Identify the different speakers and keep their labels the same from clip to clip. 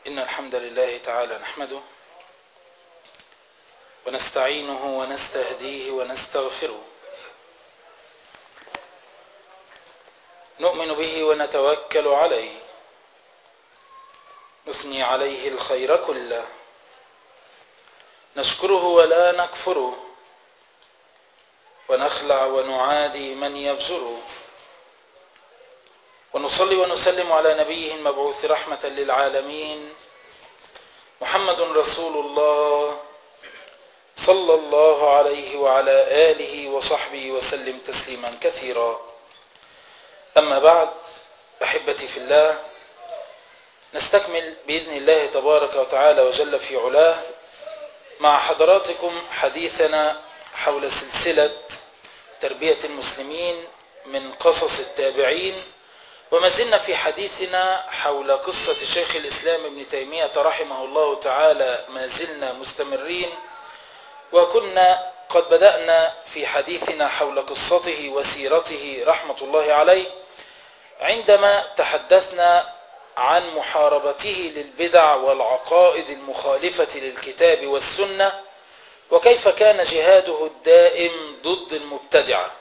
Speaker 1: إن الحمد لله تعالى نحمده ونستعينه ونستهديه ونستغفره نؤمن به ونتوكل عليه نثني عليه الخير كله نشكره ولا نكفره ونخلع ونعادي من يبزره ونصلي ونسلم على نبيه المبعوث رحمة للعالمين محمد رسول الله صلى الله عليه وعلى آله وصحبه وسلم تسليما كثيرا أما بعد أحبتي في الله نستكمل بإذن الله تبارك وتعالى وجل في علاه مع حضراتكم حديثنا حول سلسلة تربية المسلمين من قصص التابعين وما زلنا في حديثنا حول قصة شيخ الإسلام ابن تيمية رحمه الله تعالى ما زلنا مستمرين وكنا قد بدأنا في حديثنا حول قصته وسيرته رحمة الله عليه عندما تحدثنا عن محاربته للبدع والعقائد المخالفة للكتاب والسنة وكيف كان جهاده الدائم ضد المبتدعة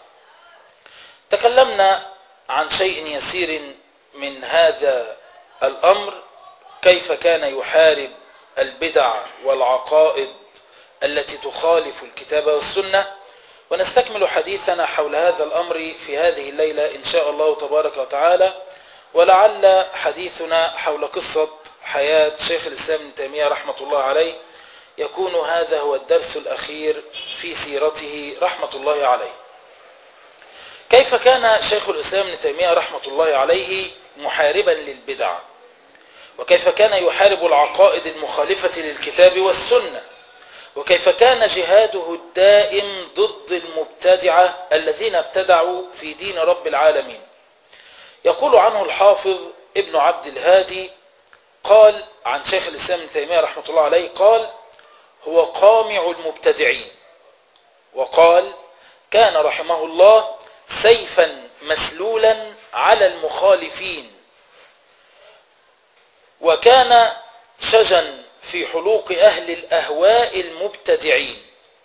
Speaker 1: تكلمنا عن شيء يسير من هذا الأمر كيف كان يحارب البدع والعقائد التي تخالف الكتاب والسنة ونستكمل حديثنا حول هذا الأمر في هذه الليلة إن شاء الله تبارك وتعالى ولعل حديثنا حول قصة حياة شيخ الإسلام ابن تيمية رحمة الله عليه يكون هذا هو الدرس الأخير في سيرته رحمة الله عليه كيف كان شيخ الإسلام ابن تيمية رحمة الله عليه محاربا للبدع وكيف كان يحارب العقائد المخالفة للكتاب والسنة وكيف كان جهاده الدائم ضد المبتدعة الذين ابتدعوا في دين رب العالمين يقول عنه الحافظ ابن عبد الهادي قال عن شيخ الإسلام ابن تيمية رحمة الله عليه قال هو قامع المبتدعين وقال كان رحمه الله سيفا مسلولا على المخالفين وكان شجا في حلوق أهل الأهواء المبتدعين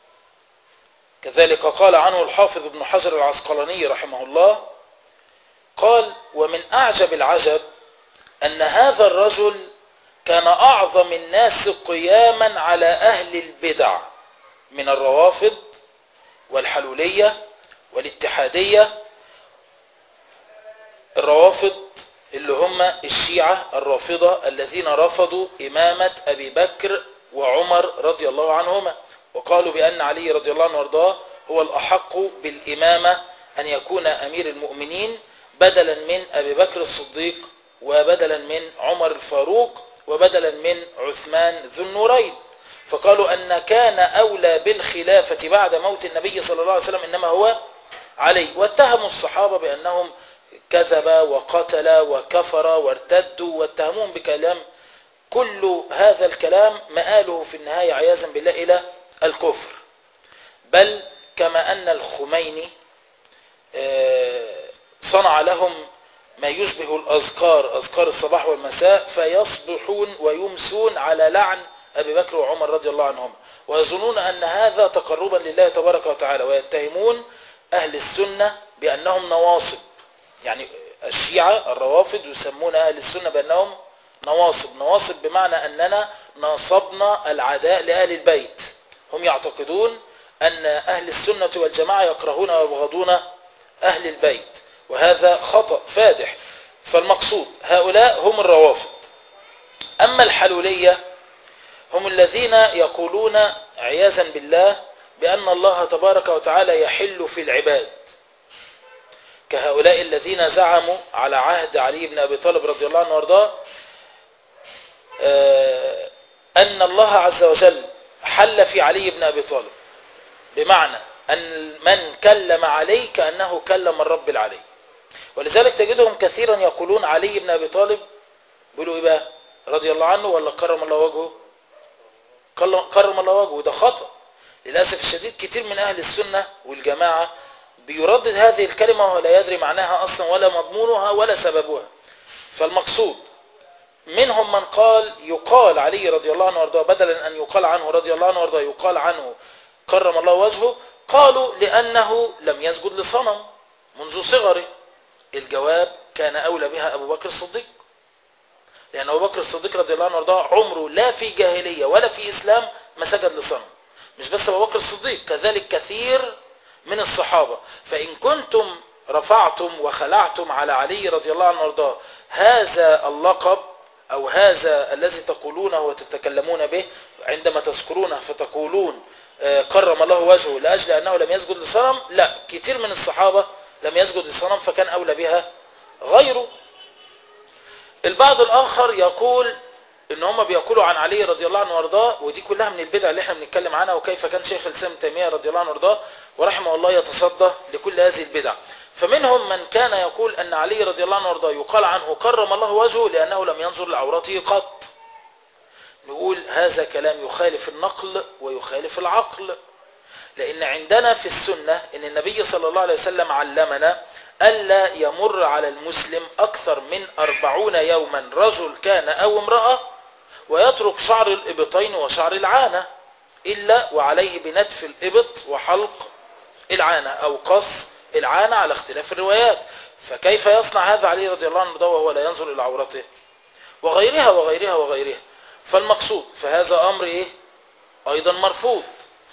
Speaker 1: كذلك قال عنه الحافظ ابن حجر العسقلاني رحمه الله قال ومن أعجب العجب أن هذا الرجل كان أعظم الناس قياما على أهل البدع من الروافض والحلولية والاتحادية الروافض اللي هم الشيعة الرافضة الذين رفضوا إمامة أبي بكر وعمر رضي الله عنهما وقالوا بأن علي رضي الله عنه وارضاه هو الأحق بالإمامة أن يكون أمير المؤمنين بدلا من أبي بكر الصديق وبدلا من عمر الفاروق وبدلا من عثمان ذو النورين فقالوا أن كان أولى بالخلافة بعد موت النبي صلى الله عليه وسلم إنما هو علي واتهموا الصحابة بأنهم كذب وقتل وكفر وارتدوا واتهموهم بكلام كل هذا الكلام مآله في النهاية عياذا بالله إلى الكفر بل كما أن الخميني صنع لهم ما يشبه الأذكار أذكار الصباح والمساء فيصبحون ويمسون على لعن أبي بكر وعمر رضي الله عنهم ويظنون أن هذا تقربا لله تبارك وتعالى ويتهمون أهل السنة بأنهم نواصب يعني الشيعة الروافض يسمون أهل السنة بأنهم نواصب نواصب بمعنى أننا ناصبنا العداء لأهل البيت هم يعتقدون أن أهل السنة والجماعة يكرهون ويبغضون أهل البيت وهذا خطأ فادح فالمقصود هؤلاء هم الروافض أما الحلولية هم الذين يقولون عياذا بالله بأن الله تبارك وتعالى يحل في العباد كهؤلاء الذين زعموا على عهد علي بن أبي طالب رضي الله عنه وارضاه أن الله عز وجل حل في علي بن أبي طالب بمعنى أن من كلم علي كأنه كلم الرب العلي ولذلك تجدهم كثيرا يقولون علي بن أبي طالب بيقولوا إيه بقى رضي الله عنه ولا كرم الله وجهه كرم الله وجهه ده خطأ للأسف الشديد كتير من أهل السنة والجماعة بيردد هذه الكلمة ولا يدري معناها أصلا ولا مضمونها ولا سببها فالمقصود منهم من قال يقال علي رضي الله عنه وارضاه بدلا أن يقال عنه رضي الله عنه وارضاه يقال عنه كرم الله وجهه قالوا لأنه لم يسجد لصنم منذ صغره الجواب كان أولى بها أبو بكر الصديق لأن أبو بكر الصديق رضي الله عنه وارضاه عمره لا في جاهلية ولا في إسلام ما سجد لصنم مش بس أبو بكر الصديق كذلك كثير من الصحابة فإن كنتم رفعتم وخلعتم على علي رضي الله عنه وارضاه هذا اللقب أو هذا الذي تقولونه وتتكلمون به عندما تذكرونه فتقولون كرم الله وجهه لأجل أنه لم يسجد لصنم لا كتير من الصحابة لم يسجد لصنم فكان أولى بها غيره البعض الآخر يقول ان هم بيقولوا عن علي رضي الله عنه وارضاه ودي كلها من البدع اللي احنا بنتكلم عنها وكيف كان شيخ الاسلام تيميه رضي الله عنه وارضاه ورحمه الله يتصدى لكل هذه البدع فمنهم من كان يقول ان علي رضي الله عنه وارضاه يقال عنه كرم الله وجهه لانه لم ينظر لعورته قط نقول هذا كلام يخالف النقل ويخالف العقل لان عندنا في السنه ان النبي صلى الله عليه وسلم علمنا ألا يمر على المسلم أكثر من أربعون يوما رجل كان أو امرأة ويترك شعر الإبطين وشعر العانة إلا وعليه بنتف الإبط وحلق العانة أو قص العانة على اختلاف الروايات فكيف يصنع هذا علي رضي الله عنه وهو لا ينظر إلى عورته وغيرها وغيرها وغيرها فالمقصود فهذا أمر إيه؟ أيضا مرفوض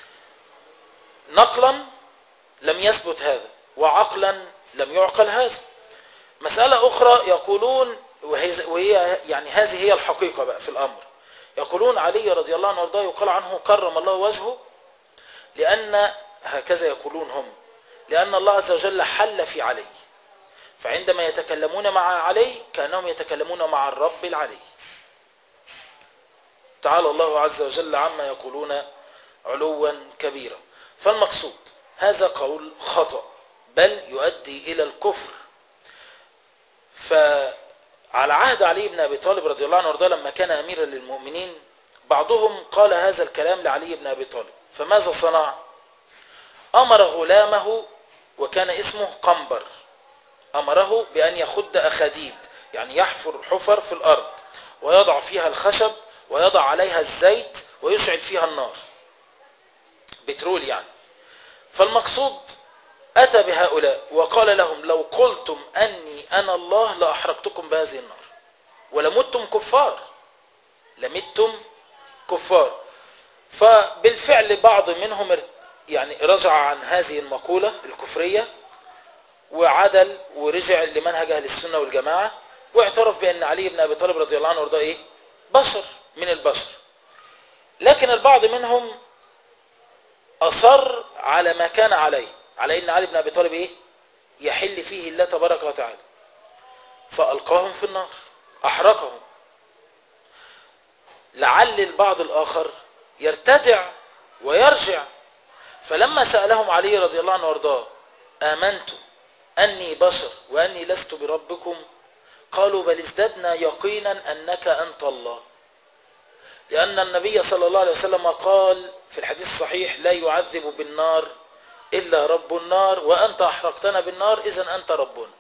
Speaker 1: نقلا لم يثبت هذا وعقلا لم يعقل هذا مسألة أخرى يقولون وهي, وهي يعني هذه هي الحقيقة بقى في الأمر يقولون علي رضي الله عنه وارضاه يقال عنه كرم الله وجهه لأن هكذا يقولون هم لأن الله عز وجل حل في علي فعندما يتكلمون مع علي كأنهم يتكلمون مع الرب العلي تعالى الله عز وجل عما يقولون علوا كبيرا فالمقصود هذا قول خطأ بل يؤدي إلى الكفر فعلى عهد علي بن أبي طالب رضي الله عنه وارضاه لما كان أميرا للمؤمنين بعضهم قال هذا الكلام لعلي بن أبي طالب فماذا صنع أمر غلامه وكان اسمه قنبر أمره بأن يخد أخديد يعني يحفر حفر في الأرض ويضع فيها الخشب ويضع عليها الزيت ويشعل فيها النار بترول يعني فالمقصود أتى بهؤلاء وقال لهم لو قلتم أني أنا الله لأحرقتكم بهذه النار ولمتم كفار لمتم كفار فبالفعل بعض منهم يعني رجع عن هذه المقولة الكفرية وعدل ورجع لمنهج أهل السنة والجماعة واعترف بأن علي بن أبي طالب رضي الله عنه وارضاه إيه بشر من البشر لكن البعض منهم أصر على ما كان عليه على ان علي بن ابي طالب ايه يحل فيه الله تبارك وتعالى فالقاهم في النار احرقهم لعل البعض الاخر يرتدع ويرجع فلما سالهم علي رضي الله عنه وارضاه امنتم اني بشر واني لست بربكم قالوا بل ازددنا يقينا انك انت الله لان النبي صلى الله عليه وسلم قال في الحديث الصحيح لا يعذب بالنار إلا رب النار وأنت أحرقتنا بالنار إذا أنت ربنا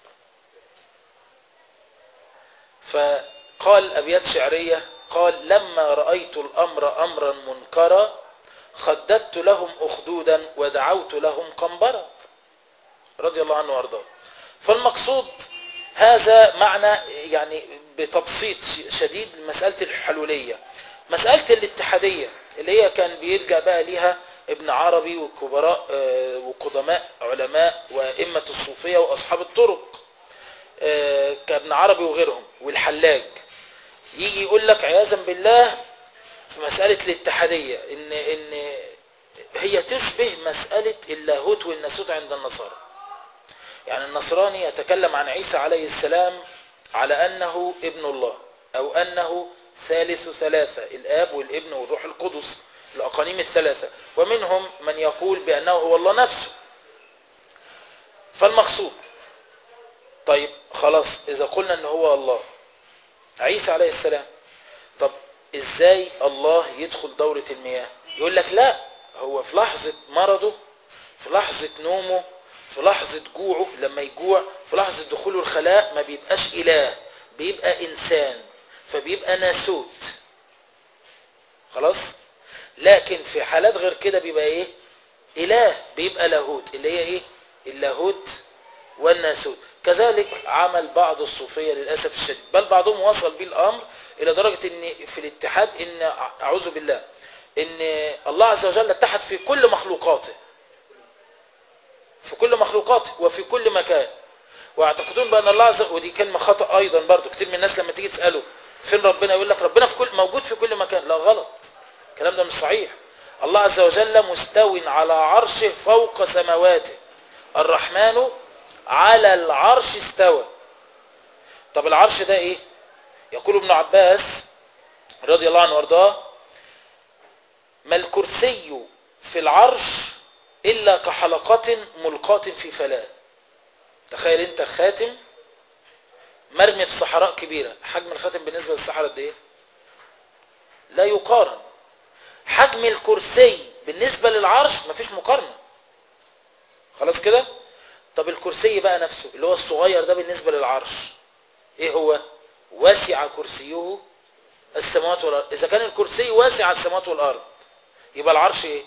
Speaker 1: فقال أبيات شعرية قال لما رأيت الأمر أمرا منكرا خددت لهم أخدودا ودعوت لهم قنبرا رضي الله عنه وارضاه فالمقصود هذا معنى يعني بتبسيط شديد مسألة الحلولية مسألة الاتحادية اللي هي كان بيلجأ بقى ليها ابن عربي وكبراء وقدماء علماء وإمة الصوفية وأصحاب الطرق كابن عربي وغيرهم والحلاج يجي يقول لك عياذا بالله في مسألة الاتحادية إن, إن هي تشبه مسألة اللاهوت والناسوت عند النصارى يعني النصراني يتكلم عن عيسى عليه السلام على أنه ابن الله أو أنه ثالث ثلاثة الآب والابن والروح القدس الأقانيم الثلاثة ومنهم من يقول بأنه هو الله نفسه فالمقصود طيب خلاص إذا قلنا أنه هو الله عيسى عليه السلام طب إزاي الله يدخل دورة المياه يقول لك لا هو في لحظة مرضه في لحظة نومه في لحظة جوعه لما يجوع في لحظة دخوله الخلاء ما بيبقاش إله بيبقى إنسان فبيبقى ناسوت خلاص لكن في حالات غير كده بيبقى ايه اله بيبقى لاهوت اللي هي ايه اللاهوت والناسوت كذلك عمل بعض الصوفية للأسف الشديد بل بعضهم وصل به الأمر إلى درجة أن في الاتحاد أن أعوذ بالله أن الله عز وجل اتحد في كل مخلوقاته في كل مخلوقاته وفي كل مكان واعتقدون بأن الله عز وجل ودي كلمة خطأ أيضا برضو كتير من الناس لما تيجي تسأله فين ربنا يقول لك ربنا في كل موجود في كل مكان لا غلط الكلام ده مش صحيح الله عز وجل مستو على عرشه فوق سماواته الرحمن على العرش استوى طب العرش ده ايه يقول ابن عباس رضي الله عنه وارضاه ما الكرسي في العرش إلا كحلقة ملقاة في فلاة تخيل انت خاتم مرمي في صحراء كبيرة حجم الخاتم بالنسبة للصحراء ده ايه لا يقارن حجم الكرسي بالنسبة للعرش مفيش مقارنة خلاص كده طب الكرسي بقى نفسه اللي هو الصغير ده بالنسبة للعرش ايه هو واسع كرسيه السماوات والارض اذا كان الكرسي واسع السماوات والارض يبقى العرش ايه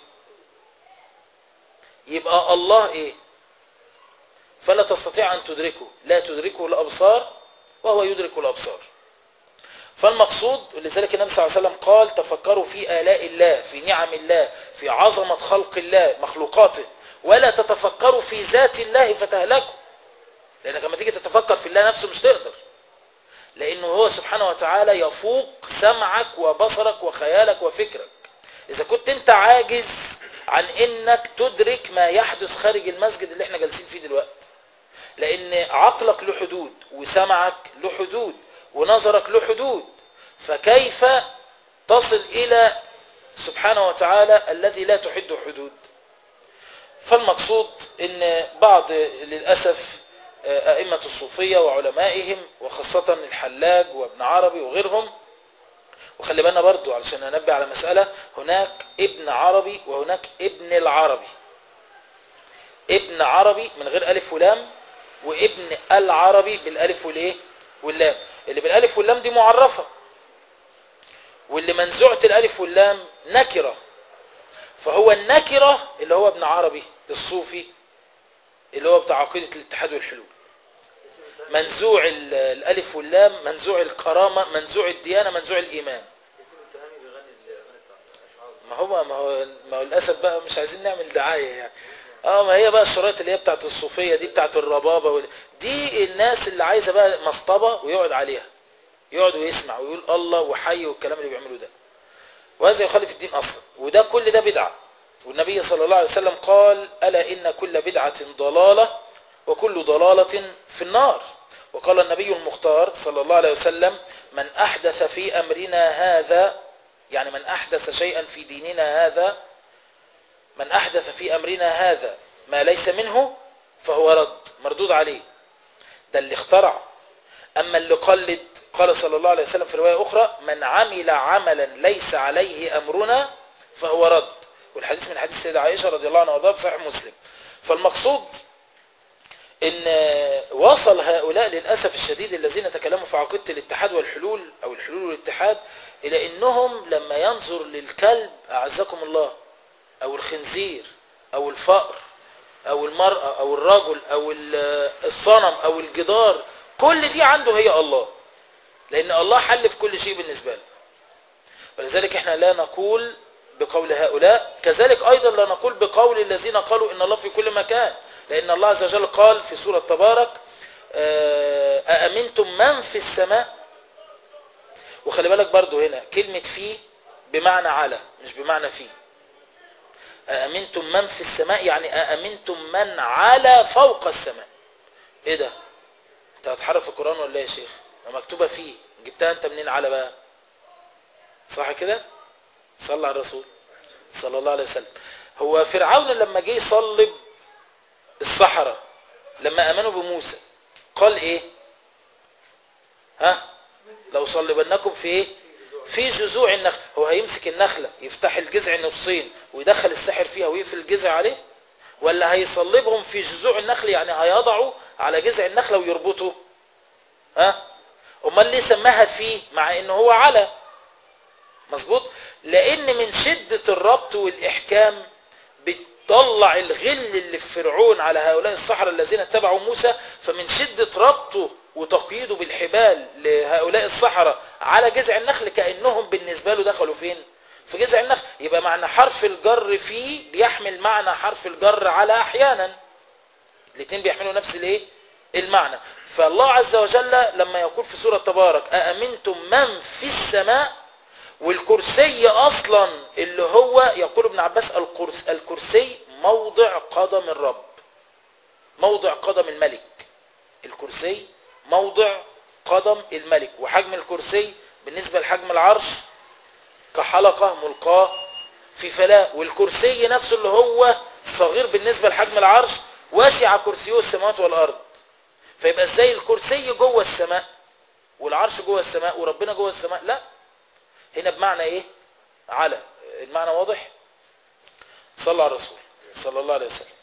Speaker 1: يبقى الله ايه فلا تستطيع ان تدركه لا تدركه الابصار وهو يدرك الابصار فالمقصود لذلك النبي صلى الله عليه وسلم قال تفكروا في آلاء الله في نعم الله في عظمة خلق الله مخلوقاته ولا تتفكروا في ذات الله فتهلكوا لأنك لما تيجي تتفكر في الله نفسه مش تقدر لأنه هو سبحانه وتعالى يفوق سمعك وبصرك وخيالك وفكرك إذا كنت أنت عاجز عن إنك تدرك ما يحدث خارج المسجد اللي احنا جالسين فيه دلوقتي لأن عقلك له حدود وسمعك له حدود ونظرك له حدود فكيف تصل إلى سبحانه وتعالى الذي لا تحد حدود فالمقصود ان بعض للأسف أئمة الصوفية وعلمائهم وخاصة الحلاج وابن عربي وغيرهم وخلي بالنا برضو علشان ننبه على مسألة هناك ابن عربي وهناك ابن العربي ابن عربي من غير ألف ولام وابن العربي بالألف والايه واللام اللي بالالف واللام دي معرفة واللي منزوعة الالف واللام نكرة فهو النكرة اللي هو ابن عربي الصوفي اللي هو بتاع عقيدة الاتحاد والحلول منزوع الالف واللام منزوع الكرامة منزوع الديانة منزوع الايمان ما هو ما هو ما هو للاسف بقى مش عايزين نعمل دعايه يعني اه ما هي بقى الشرايط اللي هي بتاعت الصوفيه دي بتاعت الربابه وال... دي الناس اللي عايزه بقى مصطبه ويقعد عليها يقعد ويسمع ويقول الله وحي والكلام اللي بيعملوه ده وهذا يخالف الدين اصلا وده كل ده بدعه والنبي صلى الله عليه وسلم قال الا ان كل بدعه ضلاله وكل ضلاله في النار وقال النبي المختار صلى الله عليه وسلم من احدث في امرنا هذا يعني من احدث شيئا في ديننا هذا من أحدث في أمرنا هذا ما ليس منه فهو رد مردود عليه ده اللي اخترع أما اللي قلد قال صلى الله عليه وسلم في رواية أخرى من عمل عملا ليس عليه أمرنا فهو رد والحديث من حديث سيدة عائشة رضي الله عنها وارضاها في صحيح مسلم فالمقصود ان وصل هؤلاء للأسف الشديد الذين تكلموا في عقيدة الاتحاد والحلول أو الحلول والاتحاد إلى أنهم لما ينظر للكلب أعزكم الله او الخنزير او الفأر او المرأة او الرجل او الصنم او الجدار كل دي عنده هي الله لان الله حل في كل شيء بالنسبة له ولذلك احنا لا نقول بقول هؤلاء كذلك ايضا لا نقول بقول الذين قالوا ان الله في كل مكان لان الله عز وجل قال في سورة تبارك أأمنتم من في السماء وخلي بالك برضو هنا كلمة في بمعنى على مش بمعنى في أأمنتم من في السماء يعني أأمنتم من على فوق السماء ايه ده انت هتحرف القرآن ولا ايه يا شيخ مكتوبة فيه جبتها انت منين على بقى صح كده صلى على الرسول صلى الله عليه وسلم هو فرعون لما جه يصلب الصحراء لما امنوا بموسى قال ايه ها لو صلبنكم في ايه في جذوع النخل هو هيمسك النخلة يفتح الجذع نصين ويدخل السحر فيها ويقفل الجذع عليه ولا هيصلبهم في جذوع النخل يعني هيضعوا على جذع النخلة ويربطوا ها امال ليه سماها فيه مع ان هو على مظبوط لان من شدة الربط والاحكام بتطلع الغل اللي في فرعون على هؤلاء السحرة الذين اتبعوا موسى فمن شدة ربطه وتقييده بالحبال لهؤلاء السحرة على جذع النخل كأنهم بالنسبة له دخلوا فين في جذع النخل يبقى معنى حرف الجر فيه بيحمل معنى حرف الجر على احيانا الاثنين بيحملوا نفس الايه المعنى فالله عز وجل لما يقول في سورة تبارك أأمنتم من في السماء والكرسي أصلا اللي هو يقول ابن عباس الكرس الكرسي موضع قدم الرب موضع قدم الملك الكرسي موضع قدم الملك وحجم الكرسي بالنسبة لحجم العرش كحلقة ملقاة في فلاة والكرسي نفسه اللي هو صغير بالنسبة لحجم العرش واسع كرسيه السماوات والأرض فيبقى ازاي الكرسي جوه السماء والعرش جوه السماء وربنا جوه السماء لا هنا بمعنى ايه على المعنى واضح صلى على الرسول صلى الله عليه وسلم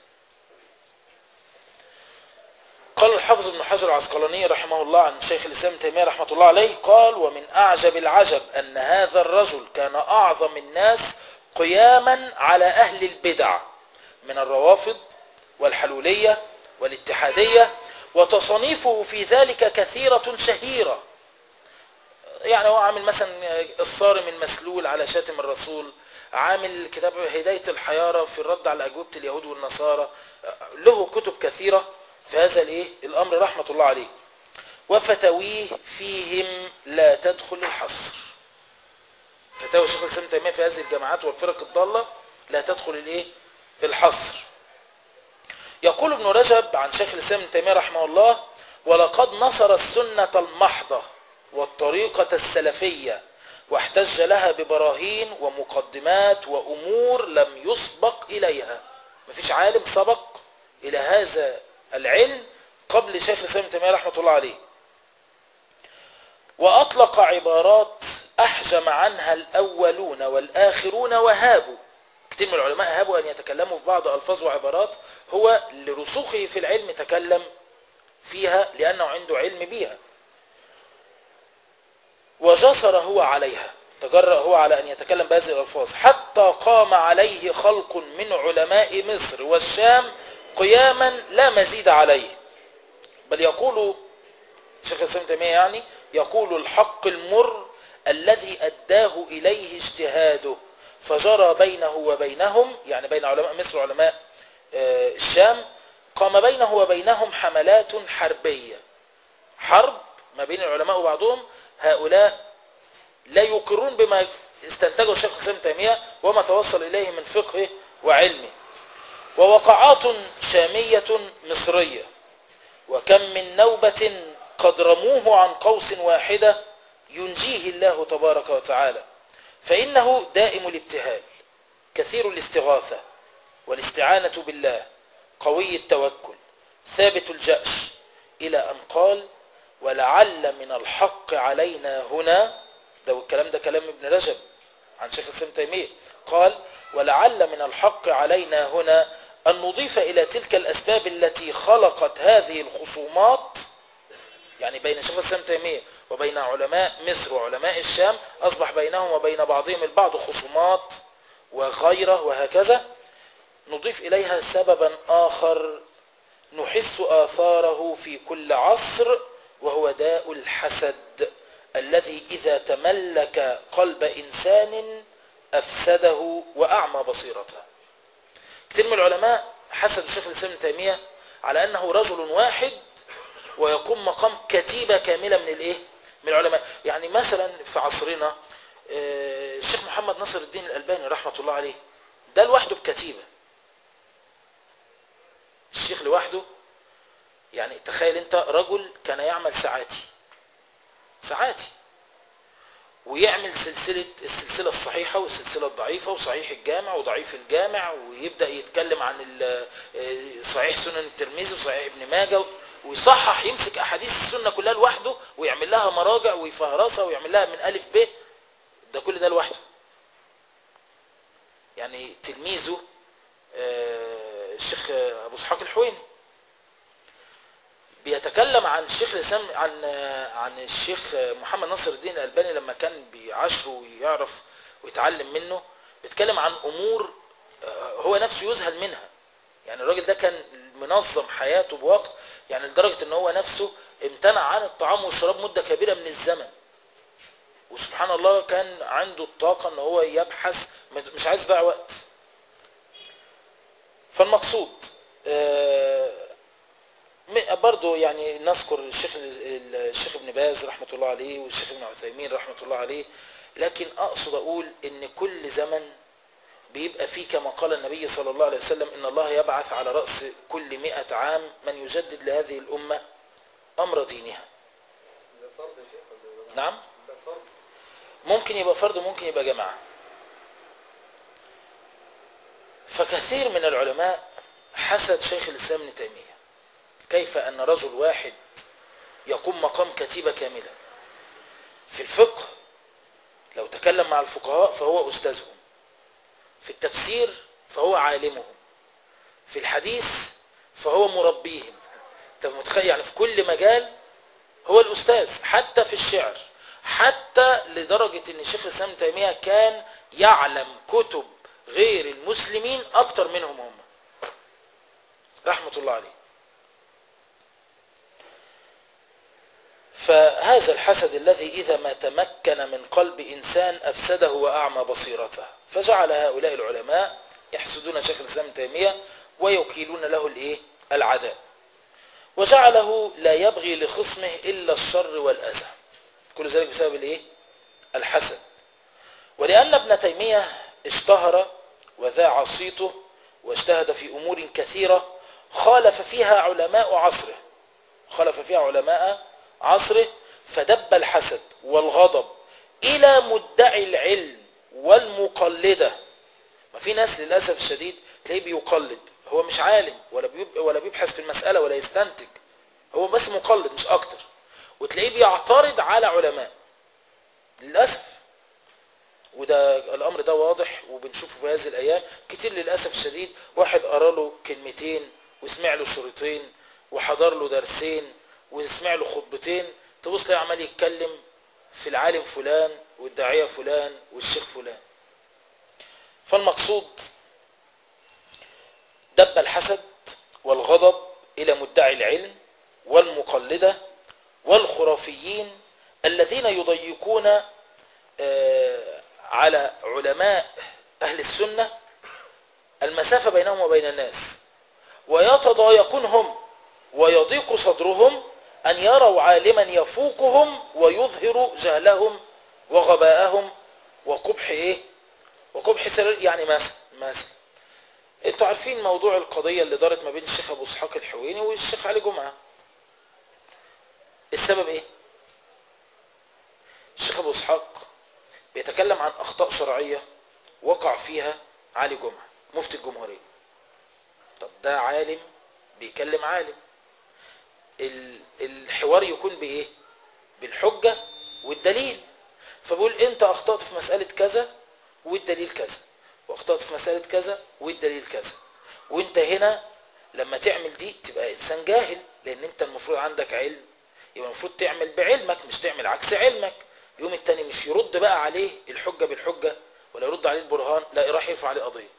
Speaker 1: قال الحافظ ابن حجر العسقلاني رحمه الله عن شيخ الإسلام تيمية رحمة الله عليه قال ومن أعجب العجب أن هذا الرجل كان أعظم الناس قياما على أهل البدع من الروافض والحلولية والاتحادية وتصنيفه في ذلك كثيرة شهيرة يعني هو عامل مثلا الصارم المسلول على شاتم الرسول عامل كتاب هداية الحيارة في الرد على أجوبة اليهود والنصارى له كتب كثيرة في هذا الايه الأمر رحمة الله عليه وفتاويه فيهم لا تدخل الحصر فتاوي الشيخ الإسلام تيمية في هذه الجماعات والفرق الضالة لا تدخل الايه الحصر يقول ابن رجب عن شيخ الإسلام ابن تيمية رحمه الله ولقد نصر السنة المحضة والطريقة السلفية واحتج لها ببراهين ومقدمات وأمور لم يسبق إليها مفيش عالم سبق إلى هذا العلم قبل شيخ الإسلام ابن تيمية رحمة الله عليه وأطلق عبارات أحجم عنها الأولون والآخرون وهابوا كثير من العلماء هابوا أن يتكلموا في بعض ألفاظ وعبارات هو لرسوخه في العلم تكلم فيها لأنه عنده علم بها وجسر هو عليها تجرأ هو على أن يتكلم بهذه الألفاظ حتى قام عليه خلق من علماء مصر والشام قياما لا مزيد عليه بل يقول شيخ الإسلام تيمية يعني يقول الحق المر الذي أداه إليه اجتهاده فجرى بينه وبينهم يعني بين علماء مصر وعلماء الشام قام بينه وبينهم حملات حربية حرب ما بين العلماء وبعضهم هؤلاء لا يقرون بما استنتجه الشيخ الإسلام تيمية وما توصل إليه من فقهه وعلمه ووقعات شامية مصرية وكم من نوبة قد رموه عن قوس واحدة ينجيه الله تبارك وتعالى فإنه دائم الابتهال كثير الاستغاثة والاستعانة بالله قوي التوكل ثابت الجأش إلى أن قال ولعل من الحق علينا هنا ده الكلام ده كلام ابن رجب عن شيخ الإسلام تيمية قال ولعل من الحق علينا هنا أن نضيف إلى تلك الأسباب التي خلقت هذه الخصومات يعني بين شيخ الإسلام تيمية وبين علماء مصر وعلماء الشام أصبح بينهم وبين بعضهم البعض خصومات وغيره وهكذا نضيف إليها سببا آخر نحس آثاره في كل عصر وهو داء الحسد الذي إذا تملك قلب إنسان أفسده وأعمى بصيرته كثير من العلماء حسد الشيخ الإسلام ابن تيمية على أنه رجل واحد ويقوم مقام كتيبة كاملة من الإيه؟ من العلماء يعني مثلا في عصرنا الشيخ محمد نصر الدين الألباني رحمة الله عليه ده لوحده بكتيبة الشيخ لوحده يعني تخيل انت رجل كان يعمل ساعاتي ساعاتي ويعمل سلسلة السلسلة الصحيحة والسلسلة الضعيفة وصحيح الجامع وضعيف الجامع ويبدأ يتكلم عن صحيح سنن الترمذي وصحيح ابن ماجه ويصحح يمسك أحاديث السنة كلها لوحده ويعمل لها مراجع ويفهرسها ويعمل لها من ألف ب ده كل ده لوحده يعني تلميذه الشيخ أبو اسحاق الحويني بيتكلم عن الشيخ الاسلام عن عن الشيخ محمد ناصر الدين الالباني لما كان بيعاشره ويعرف ويتعلم منه بيتكلم عن امور آه، هو نفسه يذهل منها يعني الراجل ده كان منظم حياته بوقت يعني لدرجة ان هو نفسه امتنع عن الطعام والشراب مدة كبيرة من الزمن وسبحان الله كان عنده الطاقة ان هو يبحث مش عايز يضيع وقت فالمقصود آه، م- برضو يعني نذكر الشيخ ال- الشيخ ابن باز رحمة الله عليه والشيخ ابن عثيمين رحمة الله عليه لكن اقصد اقول ان كل زمن بيبقى فيه كما قال النبي صلى الله عليه وسلم ان الله يبعث على رأس كل مئة عام من يجدد لهذه الامة امر دينها
Speaker 2: ده فرض يا شيخ ولا إيه؟
Speaker 1: نعم
Speaker 2: ده فرض
Speaker 1: ممكن يبقى فرد وممكن يبقى جماعة فكثير من العلماء حسد شيخ الإسلام ابن تيمية كيف أن رجل واحد يقوم مقام كتيبة كاملة في الفقه لو تكلم مع الفقهاء فهو أستاذهم في التفسير فهو عالمهم في الحديث فهو مربيهم انت متخيل يعني في كل مجال هو الأستاذ حتى في الشعر حتى لدرجة ان شيخ الإسلام ابن تيمية كان يعلم كتب غير المسلمين أكتر منهم هم رحمة الله عليه فهذا الحسد الذي إذا ما تمكن من قلب إنسان أفسده وأعمى بصيرته فجعل هؤلاء العلماء يحسدون شيخ الإسلام ابن تيمية ويكيلون له الإيه؟ العداء وجعله لا يبغي لخصمه إلا الشر والأذى كل ذلك بسبب الإيه؟ الحسد ولأن ابن تيمية اشتهر وذاع صيته واجتهد في أمور كثيرة خالف فيها علماء عصره خالف فيها علماء عصره فدب الحسد والغضب إلى مدعي العلم والمقلدة ما في ناس للأسف الشديد تلاقيه بيقلد هو مش عالم ولا بيب ولا بيبحث في المسألة ولا يستنتج هو بس مقلد مش أكتر وتلاقيه بيعترض على علماء للأسف وده الأمر ده واضح وبنشوفه في هذه الأيام كتير للأسف الشديد واحد قرأ له كلمتين وسمع له شريطين وحضر له درسين وسمع له خطبتين تبص تلاقيه عمال يتكلم في العالم فلان والداعية فلان والشيخ فلان فالمقصود دب الحسد والغضب إلى مدعي العلم والمقلدة والخرافيين الذين يضيقون آه، على علماء أهل السنة المسافة بينهم وبين الناس ويتضايقون هم ويضيق صدرهم أن يروا عالما يفوقهم ويظهر جهلهم وغباءهم وقبح إيه وقبح سرير يعني مثلا مثلا انتوا عارفين موضوع القضية اللي دارت ما بين الشيخ أبو اسحاق الحويني والشيخ علي جمعة السبب إيه الشيخ أبو اسحاق بيتكلم عن أخطاء شرعية وقع فيها علي جمعة مفتي الجمهورية طب ده عالم بيكلم عالم ال- الحوار يكون بإيه بالحجة والدليل فبقول انت اخطأت في مسألة كذا والدليل كذا واخطأت في مسألة كذا والدليل كذا وانت هنا لما تعمل دي تبقى انسان جاهل لان انت المفروض عندك علم يبقى المفروض تعمل بعلمك مش تعمل عكس علمك يوم التاني مش يرد بقى عليه الحجة بالحجة ولا يرد عليه البرهان لا راح يرفع عليه قضية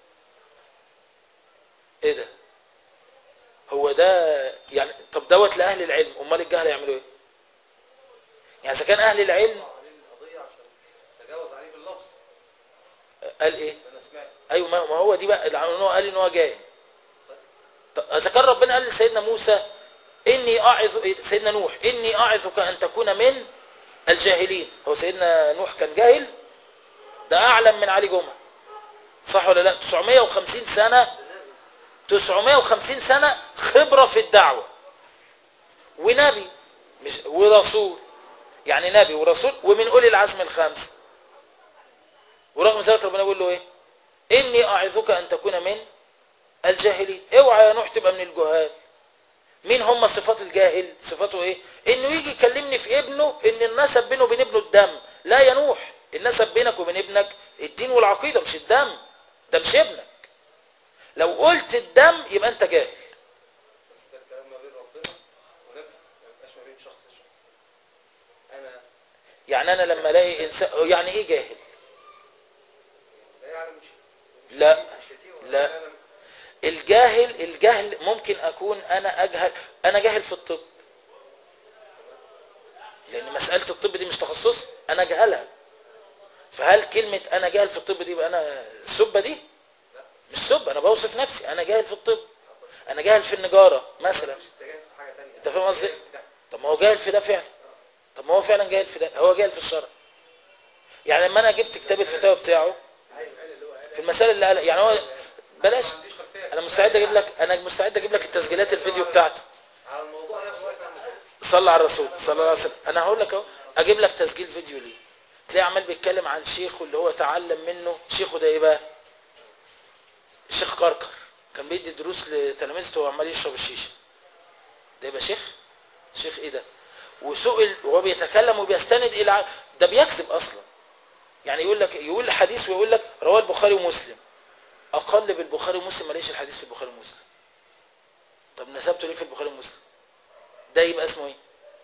Speaker 1: ايه ده هو ده يعني طب دوت لأهل العلم امال الجهل يعملوا ايه يعني اذا كان اهل العلم
Speaker 2: عليه القضية عشان تجاوز عليه باللفظ
Speaker 1: قال ايه
Speaker 2: أنا سمعت
Speaker 1: ايوه ما ما هو دي بقى اللي هو قال ان هو جاهل طب اذا كان ربنا قال لسيدنا موسى اني اعظ سيدنا نوح اني اعظك ان تكون من الجاهلين هو سيدنا نوح كان جاهل ده اعلم من علي جمعه صح ولا لا 950 سنه 950 سنه خبره في الدعوه ونبي مش ورسول يعني نبي ورسول ومن اولي العزم الخمسه ورغم ذلك ربنا يقول له ايه اني اعظك ان تكون من الجاهلين اوعى يا نوح تبقى من الجهال مين هم صفات الجاهل صفاته ايه انه يجي يكلمني في ابنه ان النسب بينه وبين ابنه الدم لا يا نوح النسب بينك وبين ابنك الدين والعقيدة مش الدم ده مش ابنك لو قلت الدم يبقى انت جاهل
Speaker 2: بس ده الكلام ما بين ربنا ونبي
Speaker 1: يعني انا لما الاقي انسان يعني ايه جاهل
Speaker 2: لا يعني مش
Speaker 1: لا
Speaker 2: مش شتيمة
Speaker 1: لا.
Speaker 2: ولا أنا-
Speaker 1: الجاهل الجهل ممكن اكون انا اجهل انا جاهل في الطب لان مسألة الطب دي مش تخصصي انا جهلها فهل كلمة انا جاهل في الطب دي يبقى انا سبة دي مش سب انا بوصف نفسي انا جاهل في الطب انا جاهل في النجارة مثلا
Speaker 2: مش اتجاهل في حاجة تانية
Speaker 1: انت فاهم قصدي؟
Speaker 2: اتجاهل في ده.
Speaker 1: طب ما هو جاهل في ده فعلا طب ما هو فعلا جاهل في ده هو جاهل في الشرع يعني لما انا جبت كتاب الفتاوى بتاعه في المسائل اللي قال يعني هو بلاش
Speaker 2: ما عنديش خلفية.
Speaker 1: انا مستعد اجيب لك انا مستعد اجيب لك التسجيلات الفيديو بتاعته
Speaker 2: على الموضوع نفسه مثلا
Speaker 1: صلى على الرسول صلى الله عليه وسلم انا هقول لك اهو اجيب لك تسجيل فيديو ليه تلاقيه عمال بيتكلم عن شيخه اللي هو تعلم منه شيخه ده ايه بقى الشيخ كركر كان بيدي دروس لتلاميذته وعمال يشرب الشيشه ده يبقى شيخ شيخ ايه ده وسئل وهو بيتكلم وبيستند الى ع- ده بيكذب اصلا يعني يقول لك يقول حديث ويقول لك رواه البخاري ومسلم اقل بالبخاري ومسلم ماليش الحديث في البخاري ومسلم طب نسبته ليه في البخاري ومسلم ده يبقى اسمه ايه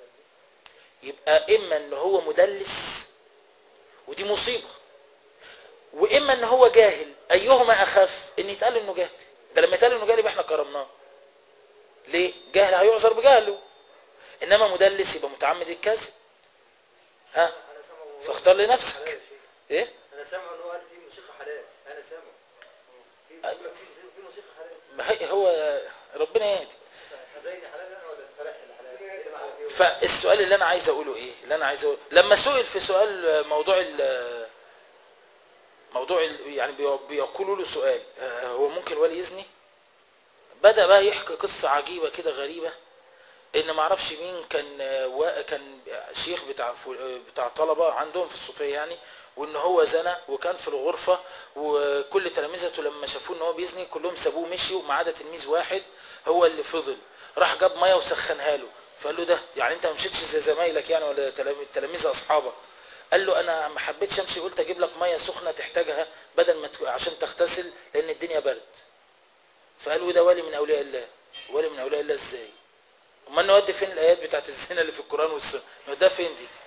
Speaker 1: يبقى اما ان هو مدلس ودي مصيبة واما ان هو جاهل ايهما اخف ان يتقال انه جاهل ده لما يتقال انه جاهل يبقى احنا كرمناه ليه جاهل هيعذر بجهله انما مدلس يبقى متعمد الكذب ها
Speaker 2: انا سامع
Speaker 1: فاختار لنفسك
Speaker 2: حلال يا شيخ.
Speaker 1: ايه
Speaker 2: انا سامع ان هو قال في موسيقى حلال انا سامع في بيقول لك في في موسيقى حلال
Speaker 1: ما هي هو ربنا يهدي
Speaker 2: حزيني حلال انا ولا الفرح اللي حلال إيه معنى كده؟
Speaker 1: فالسؤال اللي انا عايز اقوله ايه اللي انا عايز اقوله لما سئل في سؤال موضوع ال موضوع ال يعني بي- بيقولوا له سؤال آه، هو ممكن ولي يزني بدأ بقى يحكي قصة عجيبة كده غريبة ان ما اعرفش مين كان آه، وا- كان شيخ بتاع فل- آه، بتاع طلبة عندهم في الصوفية يعني وان هو زنى وكان في الغرفة وكل تلامذته لما شافوه ان هو بيزني كلهم سابوه مشيوا ما عدا تلميذ واحد هو اللي فضل راح جاب ميه وسخنها له فقال له ده يعني انت ما مشيتش زي زمايلك يعني ولا تلام- تلاميذ اصحابك قال له انا ما حبيتش امشي قلت اجيب لك ميه سخنه تحتاجها بدل ما تك- عشان تغتسل لان الدنيا برد فقال وده ولي من اولياء الله ولي من اولياء الله ازاي امال نودي فين الايات بتاعت الزنا اللي في القران والسنه نوديها فين دي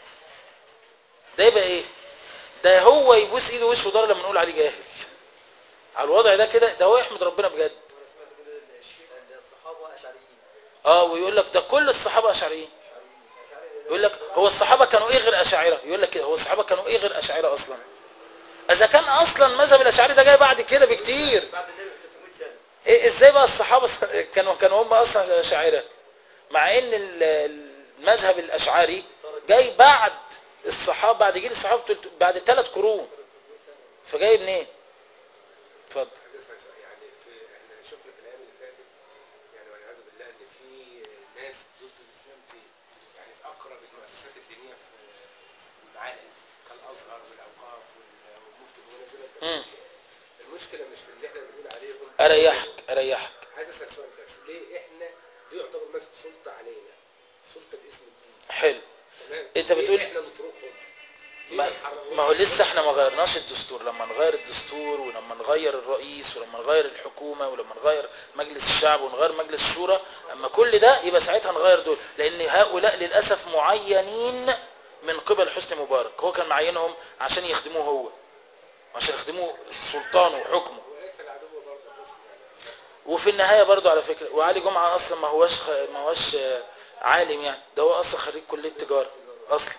Speaker 1: ده يبقى ايه ده هو يبوس ايده وشه ضر لما نقول عليه جاهل على الوضع ده كده ده هو يحمد ربنا بجد
Speaker 2: وانا سمعت كده ان الشيء ان الصحابه اشعريين
Speaker 1: اه ويقول لك ده كل الصحابه اشعريين
Speaker 2: اشعريين اشعري
Speaker 1: يقول لك هو الصحابه كانوا ايه غير اشاعره يقول لك كده هو الصحابه كانوا ايه غير اشاعره اصلا اذا كان اصلا مذهب الاشاعري ده جاي بعد كده بكتير
Speaker 2: بعد النبي ب 300 سنه
Speaker 1: إيه ازاي بقى الصحابه كانوا كانوا هم اصلا اشاعره مع ان ال- المذهب الاشعري جاي بعد الصحابه بعد جيل الصحابه تلت- بعد ثلاث قرون فجاي منين اتفضل
Speaker 3: حضرتك يعني في احنا شفنا في الايام اللي فاتت يعني والعياذ بالله ان في ناس ضد الاسلام في يعني في اقرب المؤسسات الدينيه في العالم كالازهر والاوقاف وال- والمفتي
Speaker 1: مم.
Speaker 3: دول المشكله مش في اللي احنا بنقول عليهم
Speaker 1: اريحك اريحك
Speaker 3: عايز اسال سؤال بس ليه احنا دي يعتبر مثلا سلطه علينا سلطه باسم الدين
Speaker 1: حلو
Speaker 3: تمام
Speaker 1: أنت
Speaker 3: ليه
Speaker 1: بتقول-
Speaker 3: احنا نتركهم ليه
Speaker 1: ما,
Speaker 3: نحررهم؟
Speaker 1: ما هو لسه احنا ما غيرناش الدستور لما نغير الدستور ولما نغير الرئيس ولما نغير الحكومة ولما نغير مجلس الشعب ونغير مجلس الشورى اما كل ده يبقى ساعتها نغير دول لان هؤلاء للأسف معينين من قبل حسني مبارك هو كان معينهم عشان يخدموه هو عشان يخدموه سلطانه وحكمه
Speaker 3: وليس العدو برضه حسن يعني
Speaker 1: وفي النهاية برضو على فكرة وعلي جمعة اصلا ما هوش خ... ما هوش آه، عالم يعني ده هو اصلا خريج كلية تجارة اصلا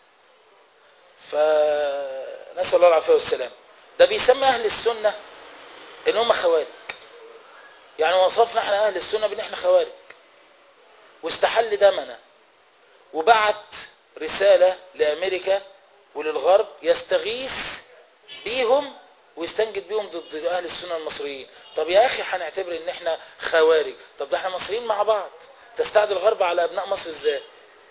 Speaker 1: فنسأل الله العافية والسلام ده بيسمى اهل السنة ان هم خوارج يعني وصفنا احنا اهل السنة بان احنا خوارج واستحل دمنا وبعت رسالة لامريكا وللغرب يستغيث بيهم ويستنجد بيهم ضد اهل السنة المصريين طب يا اخي هنعتبر ان احنا خوارج طب ده احنا مصريين مع بعض تستعدي الغرب على ابناء مصر ازاي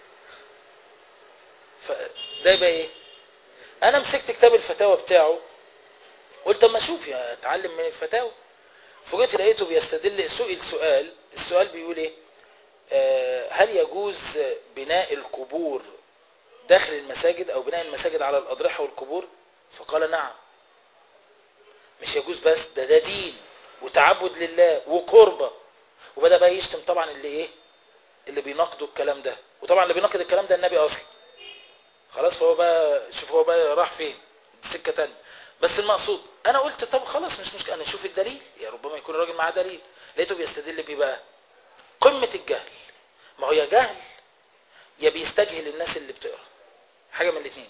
Speaker 1: فده يبقى ايه انا مسكت كتاب الفتاوى بتاعه قلت اما اشوف يا اتعلم من الفتاوى فوجئت لقيته بيستدل سئل سؤال السؤال بيقول ايه آه، هل يجوز بناء القبور داخل المساجد او بناء المساجد على الاضرحه والقبور فقال نعم مش يجوز بس ده ده دين وتعبد لله وقربة وبدأ بقى يشتم طبعا اللي ايه اللي بيناقضوا الكلام ده وطبعا اللي بيناقض الكلام ده النبي اصلا خلاص فهو بقى شوف هو بقى راح فين سكة تانية بس المقصود انا قلت طب خلاص مش مشكلة انا اشوف الدليل يا ربما يكون الراجل معاه دليل لقيته بيستدل بيه بقى قمة الجهل ما هو يا جهل يا بيستجهل الناس اللي بتقرا حاجة من الاثنين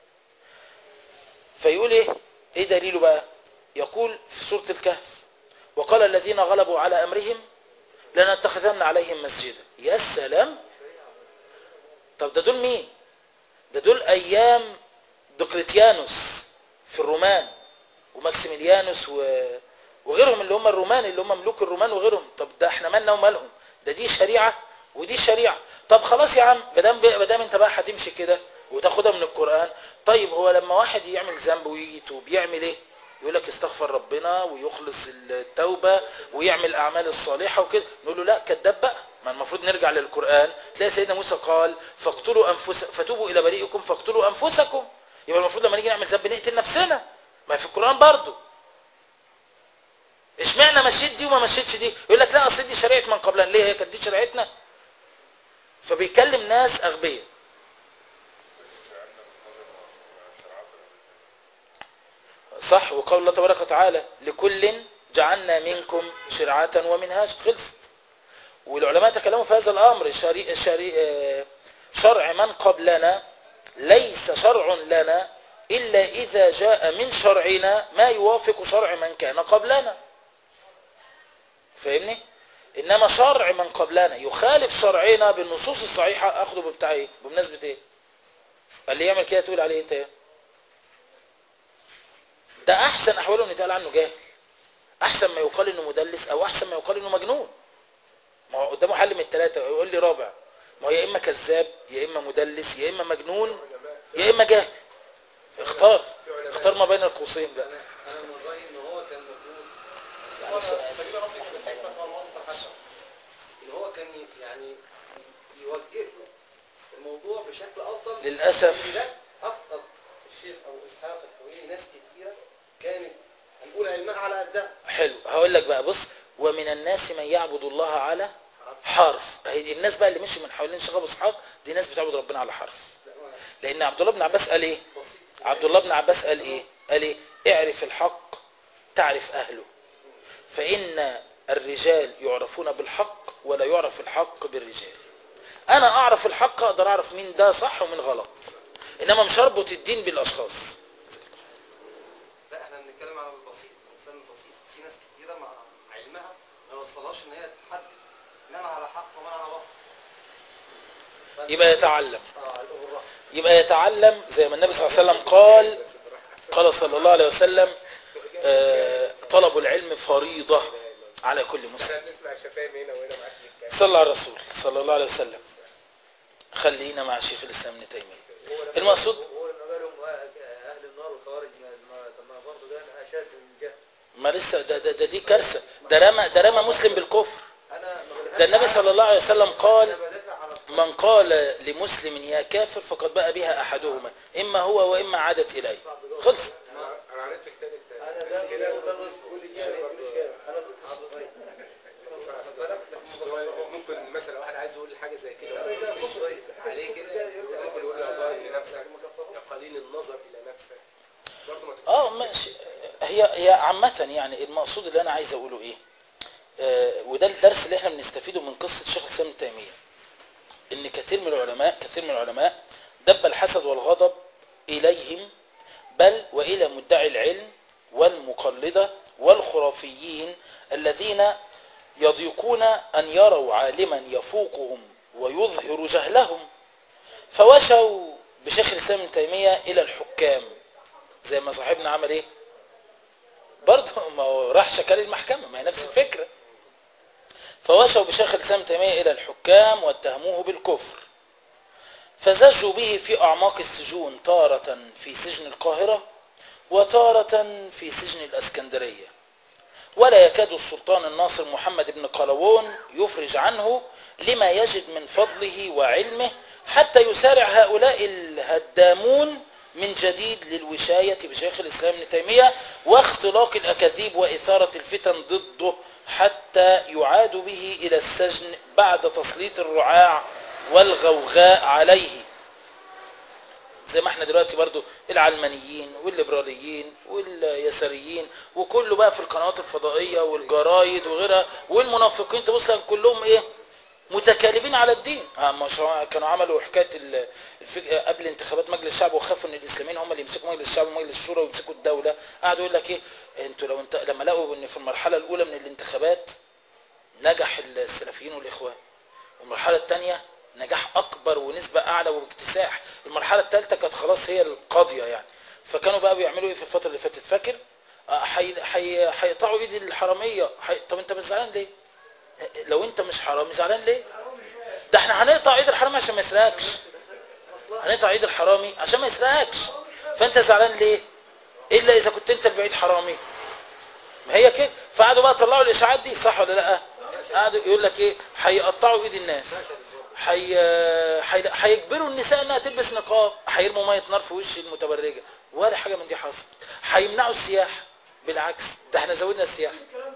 Speaker 1: فيقول ايه ايه دليله بقى يقول في سورة الكهف وقال الذين غلبوا على امرهم لنتخذن عليهم مسجدا يا سلام طب ده دول مين ده دول ايام دقلتيانوس في الرومان وماكسيميليانوس و... وغيرهم اللي هم الرومان اللي هم ملوك الرومان وغيرهم طب ده احنا مالنا ومالهم ده دي شريعة ودي شريعة طب خلاص يا عم بدام بدام انت بقى هتمشي كده وتاخدها من القرآن طيب هو لما واحد يعمل ذنب ويجي يتوب يعمل ايه يقول لك استغفر ربنا ويخلص التوبة ويعمل الأعمال الصالحة وكده نقول له لا كذاب بقى ما المفروض نرجع للقرآن تلاقي سيدنا موسى قال فاقتلوا أنفس فتوبوا إلى بريئكم فاقتلوا أنفسكم يبقى المفروض لما نيجي نعمل ذنب نقتل نفسنا ما في القرآن برضه اشمعنى مشيت دي وما مشيتش دي يقول لك لا اصل دي شريعه من قبلنا ليه هي كانت دي شريعتنا فبيكلم ناس اغبياء صح وقول الله تبارك وتعالى لكل جعلنا منكم شرعة ومنهاج خلصت والعلماء تكلموا في هذا الامر شري... شري... آه، شرع من قبلنا ليس شرع لنا الا اذا جاء من شرعنا ما يوافق شرع من كان قبلنا فاهمني انما شرع من قبلنا يخالف شرعنا بالنصوص الصحيحه اخده بتاع ايه بمناسبه ايه اللي يعمل كده تقول عليه انت ايه ده احسن احواله ان يتقال عنه جاهل احسن ما يقال انه مدلس او احسن ما يقال انه مجنون ما هو قدامه حل من الثلاثه يقول لي رابع ما هو يا اما كذاب يا اما مدلس يا اما مجنون يا اما جاهل اختار اختار ما بين القوسين بقى
Speaker 2: انا انا من رايي ان هو كان المفروض
Speaker 1: يعني
Speaker 2: سبيل ربك بالحكمه والموعظه الحسنه ان هو كان ي- يعني يوجه له الموضوع بشكل افضل
Speaker 1: للأسف.
Speaker 2: لأن ده افقد الشيخ ابو اسحاق الحويني ناس كتيره كانت هنقول علمها على قدها
Speaker 1: حلو هقول لك بقى بص ومن الناس من يعبد الله على حرف هي الناس بقى اللي مشوا من حوالين شيخ ابو اسحاق دي ناس بتعبد ربنا على حرف
Speaker 2: لا، ما-
Speaker 1: لان عبد الله بن عباس قال ايه
Speaker 2: بسيط
Speaker 1: عبد الله بن عباس قال ايه قال ايه اعرف الحق تعرف اهله فان الرجال يعرفون بالحق ولا يعرف الحق بالرجال انا اعرف الحق اقدر اعرف مين ده صح ومين غلط انما مش هربط الدين بالاشخاص
Speaker 2: لا احنا بنتكلم على البسيط الانسان البسيط في ناس كتيره مع علمها ما وصلهاش ان هي تحدد من على حق ومن على باطل فأنت-
Speaker 1: يبقى يتعلم
Speaker 2: اه الأغراء.
Speaker 1: يبقى يتعلم زي ما النبي صلى الله عليه وسلم قال قال صلى الله عليه وسلم آه، طلب العلم فريضة على كل مسلم
Speaker 3: احنا بنسمع الشفايف هنا وهنا معاك نتكلم.
Speaker 1: صلى على الرسول صلى الله عليه وسلم خلينا مع شيخ الإسلام ابن تيمية المقصود
Speaker 2: هو لما بالهم اهل النار والخوارج ما ما طب ما برضه ده اشد من الجهل
Speaker 1: ما لسه ده, ده, ده دي كارثة ده رمى ده رمى مسلم بالكفر
Speaker 2: انا ما بدافعش
Speaker 1: ده النبي
Speaker 2: عن-
Speaker 1: صلى الله عليه وسلم قال
Speaker 2: انا بدافع على
Speaker 1: من قال لمسلم يا كافر فقد بقى بها أحدهما إما هو وإما عادت إليه خلص
Speaker 3: انا انا قريت في كتاب الت-
Speaker 2: انا ده
Speaker 3: كده
Speaker 2: ده بقول الجهل مش كده انا ضد الصفايه خد بالك
Speaker 3: هو ممكن مثلا واحد عايز يقول حاجه زي كده
Speaker 2: ده كفر
Speaker 3: عليه كده ممكن يقول يا ظالم لنفسك يا قليل النظر الى نفسك برضه ما تكونش-
Speaker 1: اه ماشي هي هي عامة يعني المقصود اللي انا عايز اقوله ايه آه وده الدرس اللي احنا بنستفيده من قصة شيخ الاسلام ابن تيمية ان كثير من العلماء كثير من العلماء دب الحسد والغضب اليهم بل والى مدعي العلم والمقلدة والخرافيين الذين يضيقون ان يروا عالما يفوقهم ويظهر جهلهم فوشوا بشيخ الاسلام ابن تيمية الى الحكام زي ما صاحبنا عمل ايه برضه ما هو راح شكال المحكمة ما هي نفس الفكرة فوشوا بشيخ الإسلام تيمية إلى الحكام واتهموه بالكفر فزجوا به في أعماق السجون تارة في سجن القاهرة وتارة في سجن الأسكندرية ولا يكاد السلطان الناصر محمد بن قلاوون يفرج عنه لما يجد من فضله وعلمه حتى يسارع هؤلاء الهدامون من جديد للوشاية بشيخ الإسلام ابن تيمية واختلاق الأكاذيب وإثارة الفتن ضده حتى يعاد به إلى السجن بعد تسليط الرعاع والغوغاء عليه زي ما احنا دلوقتي برضو العلمانيين والليبراليين واليساريين وكله بقى في القنوات الفضائية والجرايد وغيرها والمنافقين تبص لك كلهم ايه متكالبين على الدين آه، ما شاء الله كانوا عملوا حكايه ال- الفك... قبل انتخابات مجلس الشعب وخافوا ان الاسلاميين هم اللي يمسكوا مجلس الشعب ومجلس الشورى ويمسكوا الدوله قعدوا يقول لك ايه انتوا لو انت لما لقوا ان في المرحله الاولى من الانتخابات نجح السلفيين والاخوان والمرحله الثانيه نجاح اكبر ونسبه اعلى وباكتساح المرحله الثالثه كانت خلاص هي القاضيه يعني فكانوا بقى بيعملوا ايه في الفتره اللي فاتت فاكر آه، حي- حي- هيقطعوا ايد الحراميه حي... طب انت مش زعلان ليه لو انت مش حرامي زعلان ليه ده احنا هنقطع ايد الحرامي عشان ما يسرقكش هنقطع ايد الحرامي عشان ما يسرقكش فانت زعلان ليه الا اذا كنت انت البعيد حرامي ما هي كده فقعدوا بقى طلعوا الاشاعات دي صح ولا لا قعدوا يقول لك ايه هيقطعوا ايد الناس حي... حي... هيجبروا النساء انها تلبس نقاب هيرموا ميه نار في وش المتبرجه ولا حاجه من دي حصل هيمنعوا السياحه بالعكس ده احنا زودنا السياحه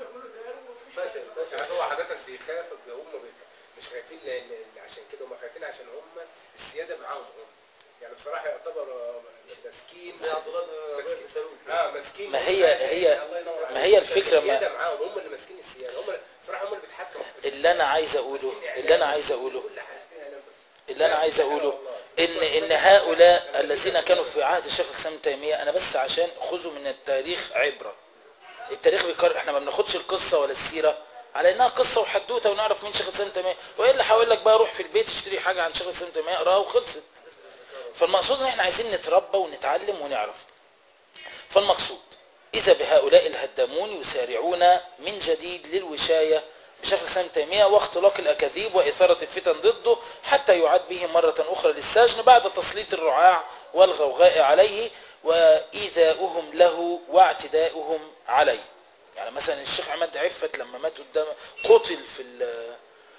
Speaker 3: فاشل فاشل هو حضرتك بيخاف هم بيخاف مش خايفين ل- ل- عشان كده هم خايفين عشان هم السياده معاهم هم يعني بصراحه يعتبر آه، مسكين
Speaker 2: زي عبد الله بن
Speaker 3: مسكين.
Speaker 2: سلول
Speaker 3: اه مسكين
Speaker 1: ما هي- هي-
Speaker 3: الله ينور
Speaker 1: ما
Speaker 3: عليك.
Speaker 1: هي الفكرة ما-
Speaker 3: السياده معاهم هم اللي ماسكين السياده هم بصراحه هم اللي بيتحكموا في
Speaker 1: اللي انا عايز اقوله اللي انا عايز اقوله
Speaker 3: كل حاجه فيها إعلام بس
Speaker 1: اللي انا عايز اقوله ان ان هؤلاء الذين كانوا في عهد الشيخ الاسلام تيميه انا بس عشان خذوا من التاريخ عبره التاريخ بيكرر احنا ما بناخدش القصه ولا السيره على انها قصه وحدوته ونعرف مين شيخ الاسلام تيميه والا هقول لك بقى روح في البيت اشتري حاجه عن شيخ الاسلام تيميه اقراها وخلصت فالمقصود ان احنا عايزين نتربى ونتعلم ونعرف فالمقصود اذا بهؤلاء الهدامون يسارعون من جديد للوشايه بشيخ الاسلام تيميه واختلاق الاكاذيب واثاره الفتن ضده حتى يعاد به مره اخرى للسجن بعد تسليط الرعاع والغوغاء عليه وايذاؤهم له واعتداؤهم عليه يعني مثلا الشيخ عماد عفت لما مات قدام قتل في ال-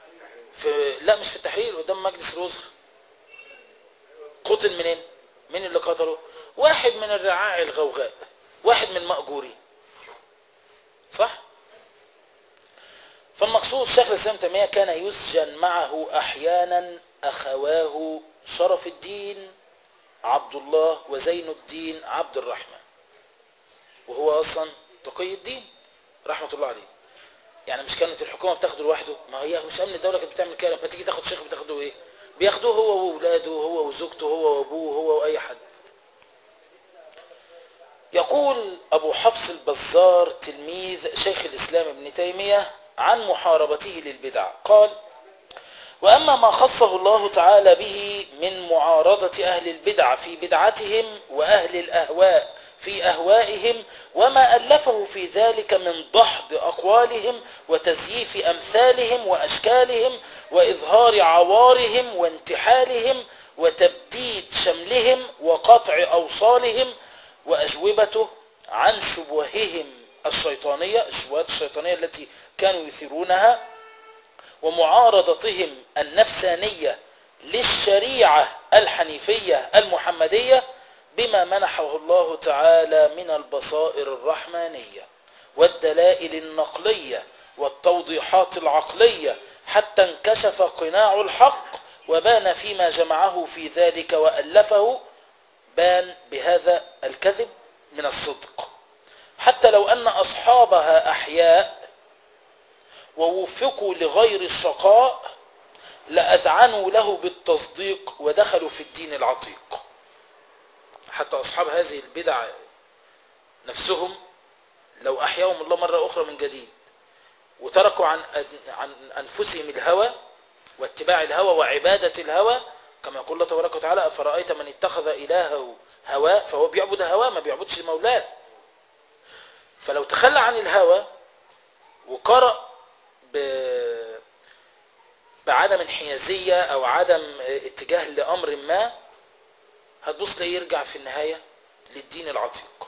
Speaker 1: في لا مش في التحرير قدام مجلس الوزراء قتل منين مين اللي قتله واحد من الرعاع الغوغاء واحد من المأجورين صح فالمقصود الشيخ الاسلام تيميه كان يسجن معه احيانا اخواه شرف الدين عبد الله وزين الدين عبد الرحمن وهو اصلا تقي الدين رحمه الله عليه يعني مش كانت الحكومه بتاخده لوحده ما هي مش امن الدوله كانت بتعمل كده لما تيجي تاخد شيخ بتاخده ايه بياخدوه هو واولاده هو وزوجته هو وابوه هو واي حد يقول أبو حفص البزار تلميذ شيخ الإسلام ابن تيمية عن محاربته للبدع قال وأما ما خصه الله تعالى به من معارضة أهل البدع في بدعتهم وأهل الأهواء في أهوائهم وما ألفه في ذلك من دحض أقوالهم وتزييف أمثالهم وأشكالهم وإظهار عوارهم وانتحالهم وتبديد شملهم وقطع أوصالهم وأجوبته عن شبههم الشيطانية الشبهات الشيطانية التي كانوا يثيرونها ومعارضتهم النفسانية للشريعة الحنيفية المحمدية بما منحه الله تعالى من البصائر الرحمانية والدلائل النقلية والتوضيحات العقلية حتى انكشف قناع الحق وبان فيما جمعه في ذلك وألفه بان بهذا الكذب من الصدق حتى لو أن أصحابها أحياء ووفقوا لغير الشقاء لأذعنوا له بالتصديق ودخلوا في الدين العتيق حتى أصحاب هذه البدع نفسهم لو أحياهم الله مرة أخرى من جديد وتركوا عن عن أنفسهم الهوى واتباع الهوى وعبادة الهوى كما يقول الله تبارك وتعالى أفرأيت من اتخذ إلهه هواه فهو بيعبد هواه ما بيعبدش مولاه فلو تخلى عن الهوى وقرأ ب... بعدم انحيازية أو عدم اتجاه لأمر ما هتبص تلاقيه يرجع في النهاية للدين العتيق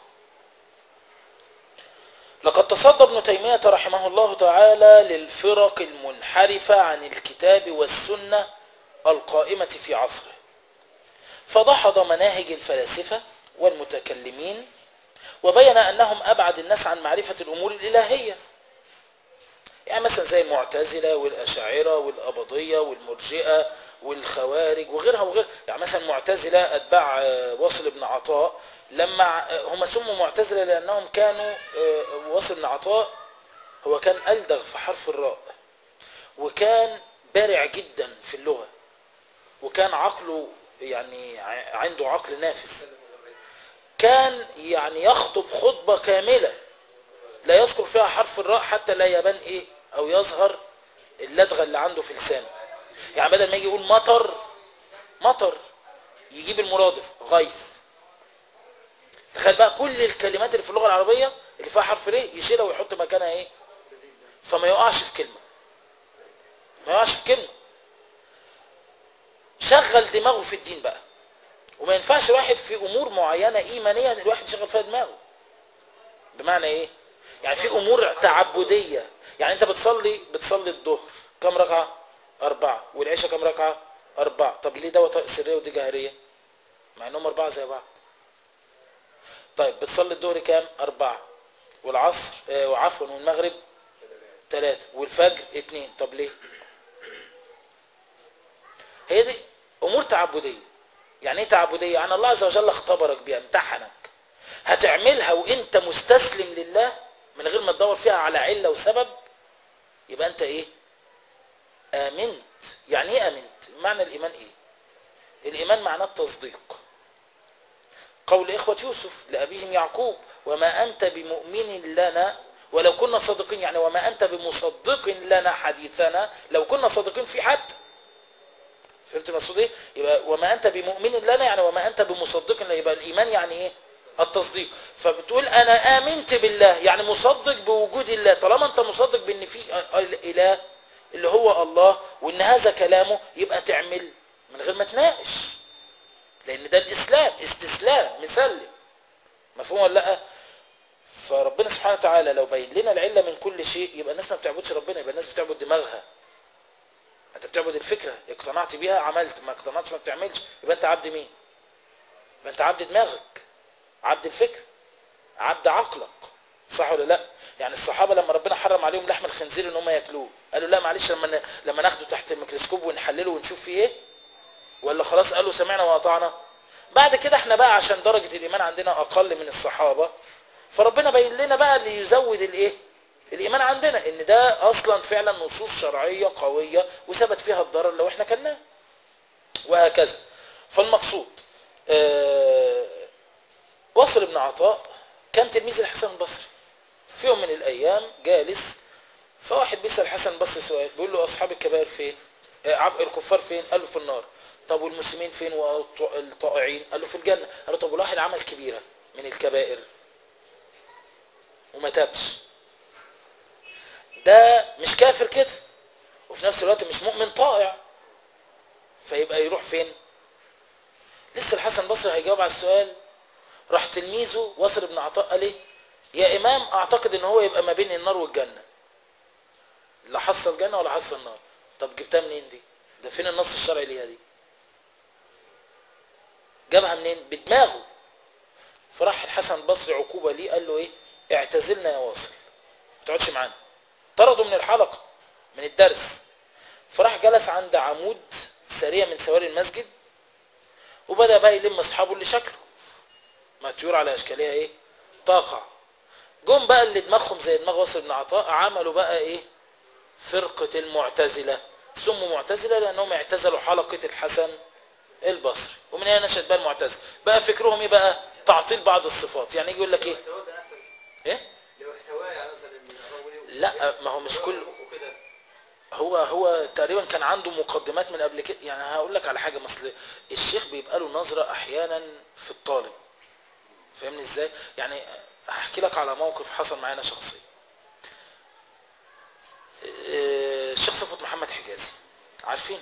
Speaker 1: لقد تصدى ابن تيمية رحمه الله تعالى للفرق المنحرفة عن الكتاب والسنة القائمة في عصره فدحض مناهج الفلاسفة والمتكلمين وبين أنهم أبعد الناس عن معرفة الأمور الإلهية يعني مثلا زي المعتزلة والأشاعرة والأبضية والمرجئة والخوارج وغيرها وغير يعني مثلا المعتزلة أتباع آه، واصل بن عطاء لما آه، هم سموا معتزلة لأنهم كانوا آه، واصل بن عطاء هو كان ألدغ في حرف الراء وكان بارع جدا في اللغة وكان عقله يعني ع- عنده عقل نافذ كان يعني يخطب خطبة كاملة لا يذكر فيها حرف الراء حتى لا يبان ايه او يظهر اللدغة اللي عنده في لسانه يعني بدل ما يجي يقول مطر مطر يجيب المرادف غيث تخيل بقى كل الكلمات اللي في اللغة العربية اللي فيها حرف ر يشيلها ويحط مكانها ايه فما يقعش في كلمة ما يقعش في كلمة شغل دماغه في الدين بقى وما ينفعش واحد في امور معينة ايمانية ان الواحد يشغل فيها دماغه بمعنى ايه يعني في امور تعبدية يعني انت بتصلي بتصلي الظهر كم ركعة اربعة والعشاء كم ركعة اربعة طب ليه دوت سرية ودي جهرية مع انهم اربعة زي بعض طيب بتصلي الظهر كام اربعة والعصر آه وعفوا والمغرب ثلاثة والفجر اتنين طب ليه هي دي امور تعبدية يعني ايه تعبدية يعني الله عز وجل اختبرك بيها امتحنك هتعملها وانت مستسلم لله من غير ما تدور فيها على علة وسبب يبقى انت ايه امنت يعني ايه امنت معنى الايمان ايه الايمان معناه التصديق قول اخوة يوسف لابيهم يعقوب وما انت بمؤمن لنا ولو كنا صادقين يعني وما انت بمصدق لنا حديثنا لو كنا صادقين في حد فهمت المقصود ايه يبقى وما انت بمؤمن لنا يعني وما انت بمصدق لنا يبقى الايمان يعني ايه التصديق فبتقول انا امنت بالله يعني مصدق بوجود الله طالما انت مصدق بان في اله اللي هو الله وان هذا كلامه يبقى تعمل من غير ما تناقش لان ده الاسلام استسلام مسلم مفهوم ولا لا فربنا سبحانه وتعالى لو بين لنا العله من كل شيء يبقى الناس ما بتعبدش ربنا يبقى الناس بتعبد دماغها انت بتعبد الفكره اقتنعت بيها عملت ما اقتنعتش ما بتعملش يبقى انت عبد مين يبقى انت عبد دماغك عبد الفكر عبد عقلك صح ولا لا يعني الصحابه لما ربنا حرم عليهم لحم الخنزير ان هم ياكلوه قالوا لا معلش لما ن... لما ناخده تحت الميكروسكوب ونحلله ونشوف فيه ايه ولا خلاص قالوا سمعنا واطعنا بعد كده احنا بقى عشان درجه الايمان عندنا اقل من الصحابه فربنا بين لنا بقى اللي يزود الايه الايمان عندنا ان ده اصلا فعلا نصوص شرعيه قويه وثبت فيها الضرر لو احنا كلناه وهكذا فالمقصود آه وصل بن عطاء كان تلميذ الحسن البصري في يوم من الايام جالس فواحد بيسال الحسن البصري سؤال بيقول له اصحاب الكبائر فين آه عفوا الكفار فين قال له في النار طب والمسلمين فين والطائعين قال له في الجنه قال له طب والواحد عمل كبيره من الكبائر وما تابش ده مش كافر كده وفي نفس الوقت مش مؤمن طائع فيبقى يروح فين لسه الحسن البصري هيجاوب على السؤال راح تلميذه وصل بن عطاء قال ايه يا امام اعتقد ان هو يبقى ما بين النار والجنه لا حصل جنه ولا حصل نار طب جبتها منين دي ده فين النص الشرعي ليها دي جابها منين بدماغه فراح الحسن البصري عقوبه ليه قال له ايه اعتزلنا يا واصل ما تقعدش معانا طردوا من الحلقه من الدرس فراح جلس عند عمود سريع من سواري المسجد وبدا بقى يلم اصحابه اللي شكله ما طيور على اشكالها ايه تقع جم بقى اللي دماغهم زي دماغ واصل بن عطاء عملوا بقى ايه فرقة المعتزلة سموا معتزلة لانهم اعتزلوا حلقة الحسن البصري ومن هنا نشأت بقى المعتزلة بقى فكرهم ايه بقى تعطيل بعض الصفات يعني يجي يقول لك ايه
Speaker 2: الاحتواء ده احسن
Speaker 1: ايه
Speaker 2: لو احتواء يعني مثلا من الرجل
Speaker 1: لا ما هو مش كل
Speaker 2: مخه كده
Speaker 1: هو هو تقريبا كان عنده مقدمات من قبل كده يعني هقول لك على حاجه مثل الشيخ بيبقى له نظره احيانا في الطالب فاهمني ازاي يعني هحكي لك على موقف حصل معانا شخصيا إيه، الشيخ صفوت محمد حجازي عارفين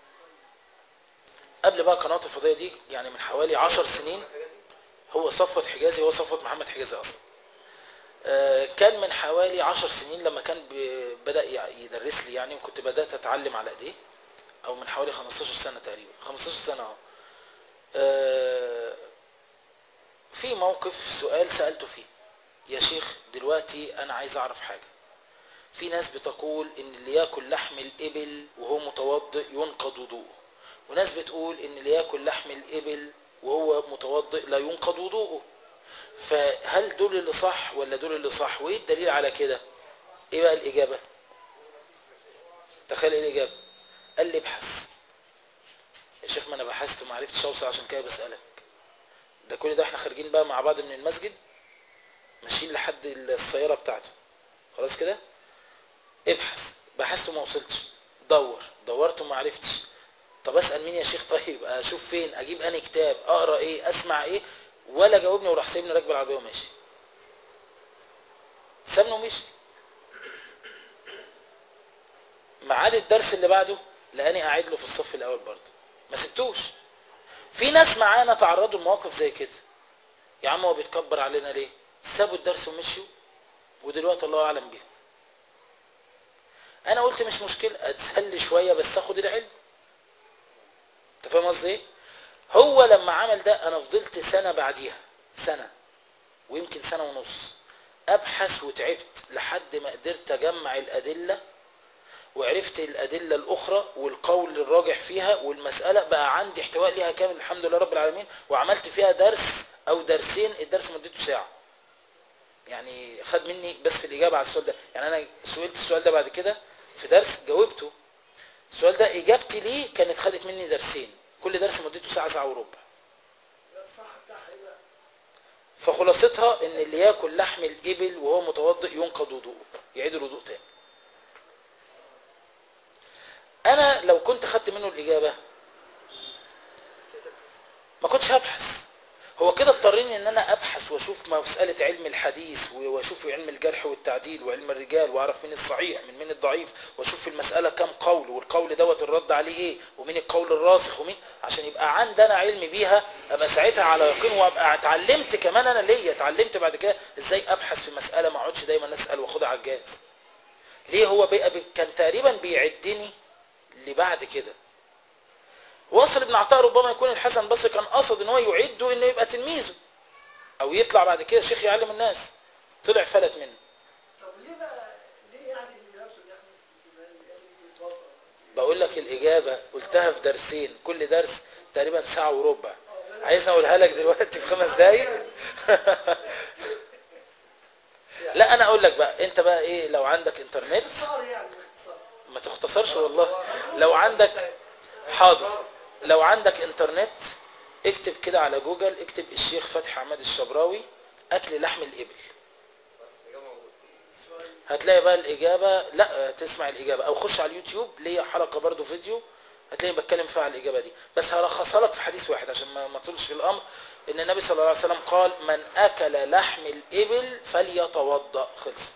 Speaker 1: قبل بقى قناه الفضائيه دي يعني من حوالي عشر سنين هو صفوت حجازي هو صفوت محمد حجازي اصلا آه، كان من حوالي عشر سنين لما كان ب- بدأ يع- يدرس لي يعني وكنت بدأت أتعلم على إيديه أو من حوالي 15 سنة تقريبا 15 سنة أهو. آه، في موقف سؤال سألته فيه يا شيخ دلوقتي أنا عايز أعرف حاجة في ناس بتقول ان اللي ياكل لحم الابل وهو متوضئ ينقض وضوءه وناس بتقول ان اللي ياكل لحم الابل وهو متوضئ لا ينقض وضوءه فهل دول اللي صح ولا دول اللي صح وايه الدليل على كده ايه بقى الاجابة تخيل ايه الاجابة قال لي ابحث يا شيخ ما انا بحثت وما عرفتش اوصل عشان كده بسألك ده كل ده احنا خارجين بقى مع بعض من المسجد ماشيين لحد السيارة بتاعته خلاص كده ابحث بحثت وما وصلتش دور دورت وما عرفتش طب اسأل مين يا شيخ طيب اشوف فين اجيب اني كتاب اقرا ايه اسمع ايه ولا جاوبني وراح سايبني راكب العربيه وماشي سابني ومشي ميعاد الدرس اللي بعده لاني قاعد له في الصف الاول برضه ما سبتوش في ناس معانا تعرضوا لمواقف زي كده يا عم هو بيتكبر علينا ليه سابوا الدرس ومشيوا ودلوقتي الله اعلم بيهم انا قلت مش مشكله اتسلي شويه بس اخد العلم انت فاهم قصدي ايه هو لما عمل ده انا فضلت سنه بعديها سنه ويمكن سنه ونص ابحث وتعبت لحد ما قدرت اجمع الادله وعرفت الادله الاخرى والقول الراجح فيها والمساله بقى عندي احتواء ليها كامل الحمد لله رب العالمين وعملت فيها درس او درسين الدرس مدته ساعه يعني خد مني بس في الاجابه على السؤال ده يعني انا سئلت السؤال ده بعد كده في درس جاوبته السؤال ده اجابتي ليه كانت خدت مني درسين كل درس مدته ساعه ساعه وربع فخلاصتها ان اللي ياكل لحم الابل وهو متوضئ ينقض وضوءه يعيد الوضوء تاني انا لو كنت خدت منه الاجابه ما كنتش هبحث هو كده اضطرني ان انا ابحث واشوف مسألة علم الحديث واشوف علم الجرح والتعديل وعلم الرجال واعرف مين الصحيح من مين الضعيف واشوف في المسألة كم قول والقول دوت الرد عليه ايه ومين القول الراسخ ومين عشان يبقى عندنا علم بيها ابقى ساعتها على يقين وابقى اتعلمت كمان انا ليا اتعلمت بعد كده ازاي ابحث في مسألة ما اقعدش دايما اسال واخدها على الجاهز ليه هو بقى كان تقريبا بيعدني لبعد كده واصل ابن عطاء ربما يكون الحسن البصري كان قصد ان هو يعده انه يبقى تلميذه او يطلع بعد كده شيخ يعلم الناس طلع فلت منه
Speaker 4: طب ليه بقى ليه يعني نفسه يحمل يعني
Speaker 1: بقول لك الاجابه قلتها في درسين كل درس تقريبا ساعه وربع عايزني اقولها لك دلوقتي في خمس دقايق لا انا اقول لك بقى انت بقى ايه لو عندك انترنت
Speaker 4: اختصار يعني اختصار
Speaker 1: ما تختصرش والله لو عندك حاضر لو عندك انترنت اكتب كده على جوجل اكتب الشيخ فتحي عماد الشبراوي اكل لحم الابل هتلاقي بقى الاجابه لا تسمع الاجابه او خش على اليوتيوب ليا حلقه برضو فيديو هتلاقي بتكلم فيها على الاجابه دي بس هلخصها لك في حديث واحد عشان ما ما تطولش في الامر ان النبي صلى الله عليه وسلم قال من اكل لحم الابل فليتوضا خلصت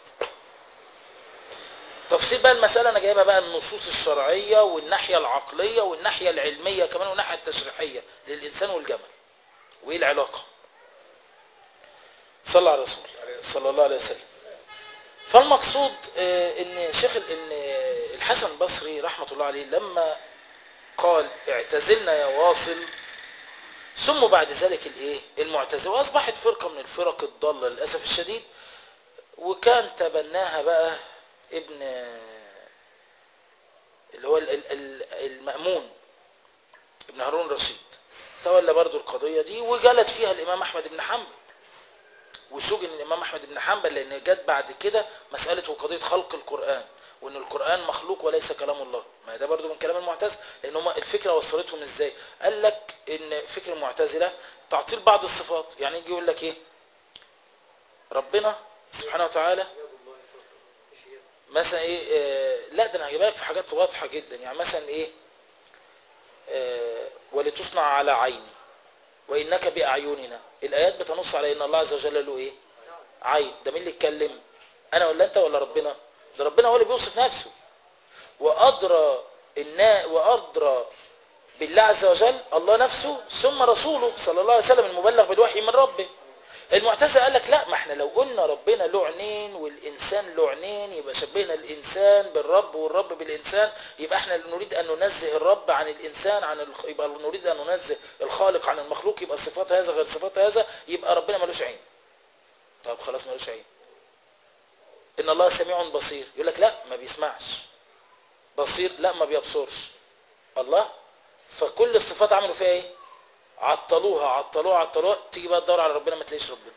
Speaker 1: تفصيل بقى المسألة أنا جايبها بقى النصوص الشرعية والناحية العقلية والناحية العلمية كمان والناحية التشريحية للإنسان والجمل وإيه العلاقة صلى على الرسول صلى الله عليه وسلم فالمقصود آه، ان شيخ ال- ان الحسن البصري رحمة الله عليه لما قال اعتزلنا يا واصل ثم بعد ذلك الايه المعتزله واصبحت فرقه من الفرق الضاله للاسف الشديد وكان تبناها بقى ابن اللي هو ال- ال- ال- المأمون ابن هارون الرشيد تولى برضو القضية دي وجلت فيها الإمام أحمد بن حنبل وسجن الإمام أحمد بن حنبل لأن جت بعد كده مسألة وقضية خلق القرآن وأن القرآن مخلوق وليس كلام الله ما ده برضو من كلام المعتزلة لأن هم الفكرة وصلتهم إزاي قال لك إن فكر المعتزلة تعطيل بعض الصفات يعني يجي يقول لك إيه ربنا سبحانه وتعالى مثلا ايه آه لا ده انا هجيبها لك في حاجات واضحه جدا يعني مثلا ايه آه ولتصنع على عيني وانك باعيننا الايات بتنص على ان الله عز وجل له ايه عين ده مين اللي اتكلم انا ولا انت ولا ربنا ده ربنا هو اللي بيوصف نفسه وادرى النا وادرى بالله عز وجل الله نفسه ثم رسوله صلى الله عليه وسلم المبلغ بالوحي من ربه المعتزله قال لك لا ما احنا لو قلنا ربنا له عينين والانسان له عينين يبقى شبهنا الانسان بالرب والرب بالانسان يبقى احنا نريد ان ننزه الرب عن الانسان عن الخ... يبقى نريد ان ننزه الخالق عن المخلوق يبقى صفات هذا غير صفات هذا يبقى ربنا ملوش عين طب خلاص ملوش عين ان الله سميع بصير يقول لك لا ما بيسمعش بصير لا ما بيبصرش الله فكل الصفات عملوا فيها ايه عطلوها عطلوها عطلوها تيجي بقى تدور على ربنا ما تلاقيش ربنا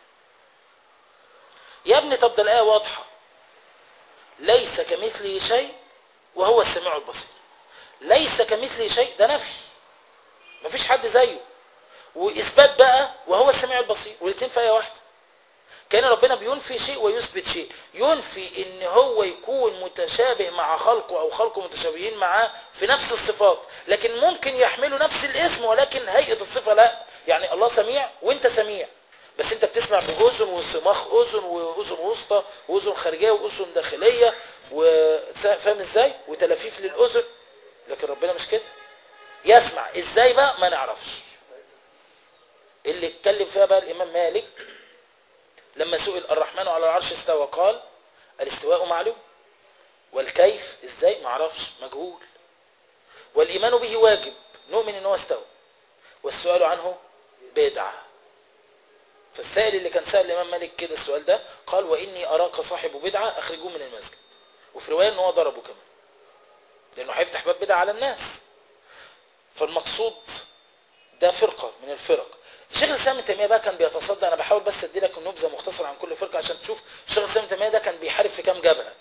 Speaker 1: يا ابني طب ده الايه واضحه ليس كمثله شيء وهو السميع البصير ليس كمثله شيء ده نفي مفيش حد زيه واثبات بقى وهو السميع البصير والاثنين في ايه واحده كان ربنا بينفي شيء ويثبت شيء ينفي ان هو يكون متشابه مع خلقه او خلقه متشابهين معاه في نفس الصفات لكن ممكن يحملوا نفس الاسم ولكن هيئة الصفة لا يعني الله سميع وانت سميع بس انت بتسمع باذن وصماخ اذن واذن وسطى واذن خارجيه واذن داخليه وفاهم ازاي وتلافيف للاذن لكن ربنا مش كده يسمع ازاي بقى ما نعرفش اللي اتكلم فيها بقى الامام مالك لما سئل الرحمن على العرش استوى قال الاستواء معلوم والكيف ازاي ما اعرفش مجهول والايمان به واجب نؤمن ان هو استوى والسؤال عنه بدعه فالسائل اللي كان سأل الإمام مالك كده السؤال ده قال وإني أراك صاحب بدعة أخرجوه من المسجد وفي رواية إن هو ضربه كمان لأنه هيفتح باب بدعة على الناس فالمقصود ده فرقة من الفرق شيخ الإسلام ابن تيمية بقى كان بيتصدى أنا بحاول بس أدي لك نبذة مختصرة عن كل فرقة عشان تشوف شيخ الإسلام ابن تيمية ده كان بيحارب في كام جبهة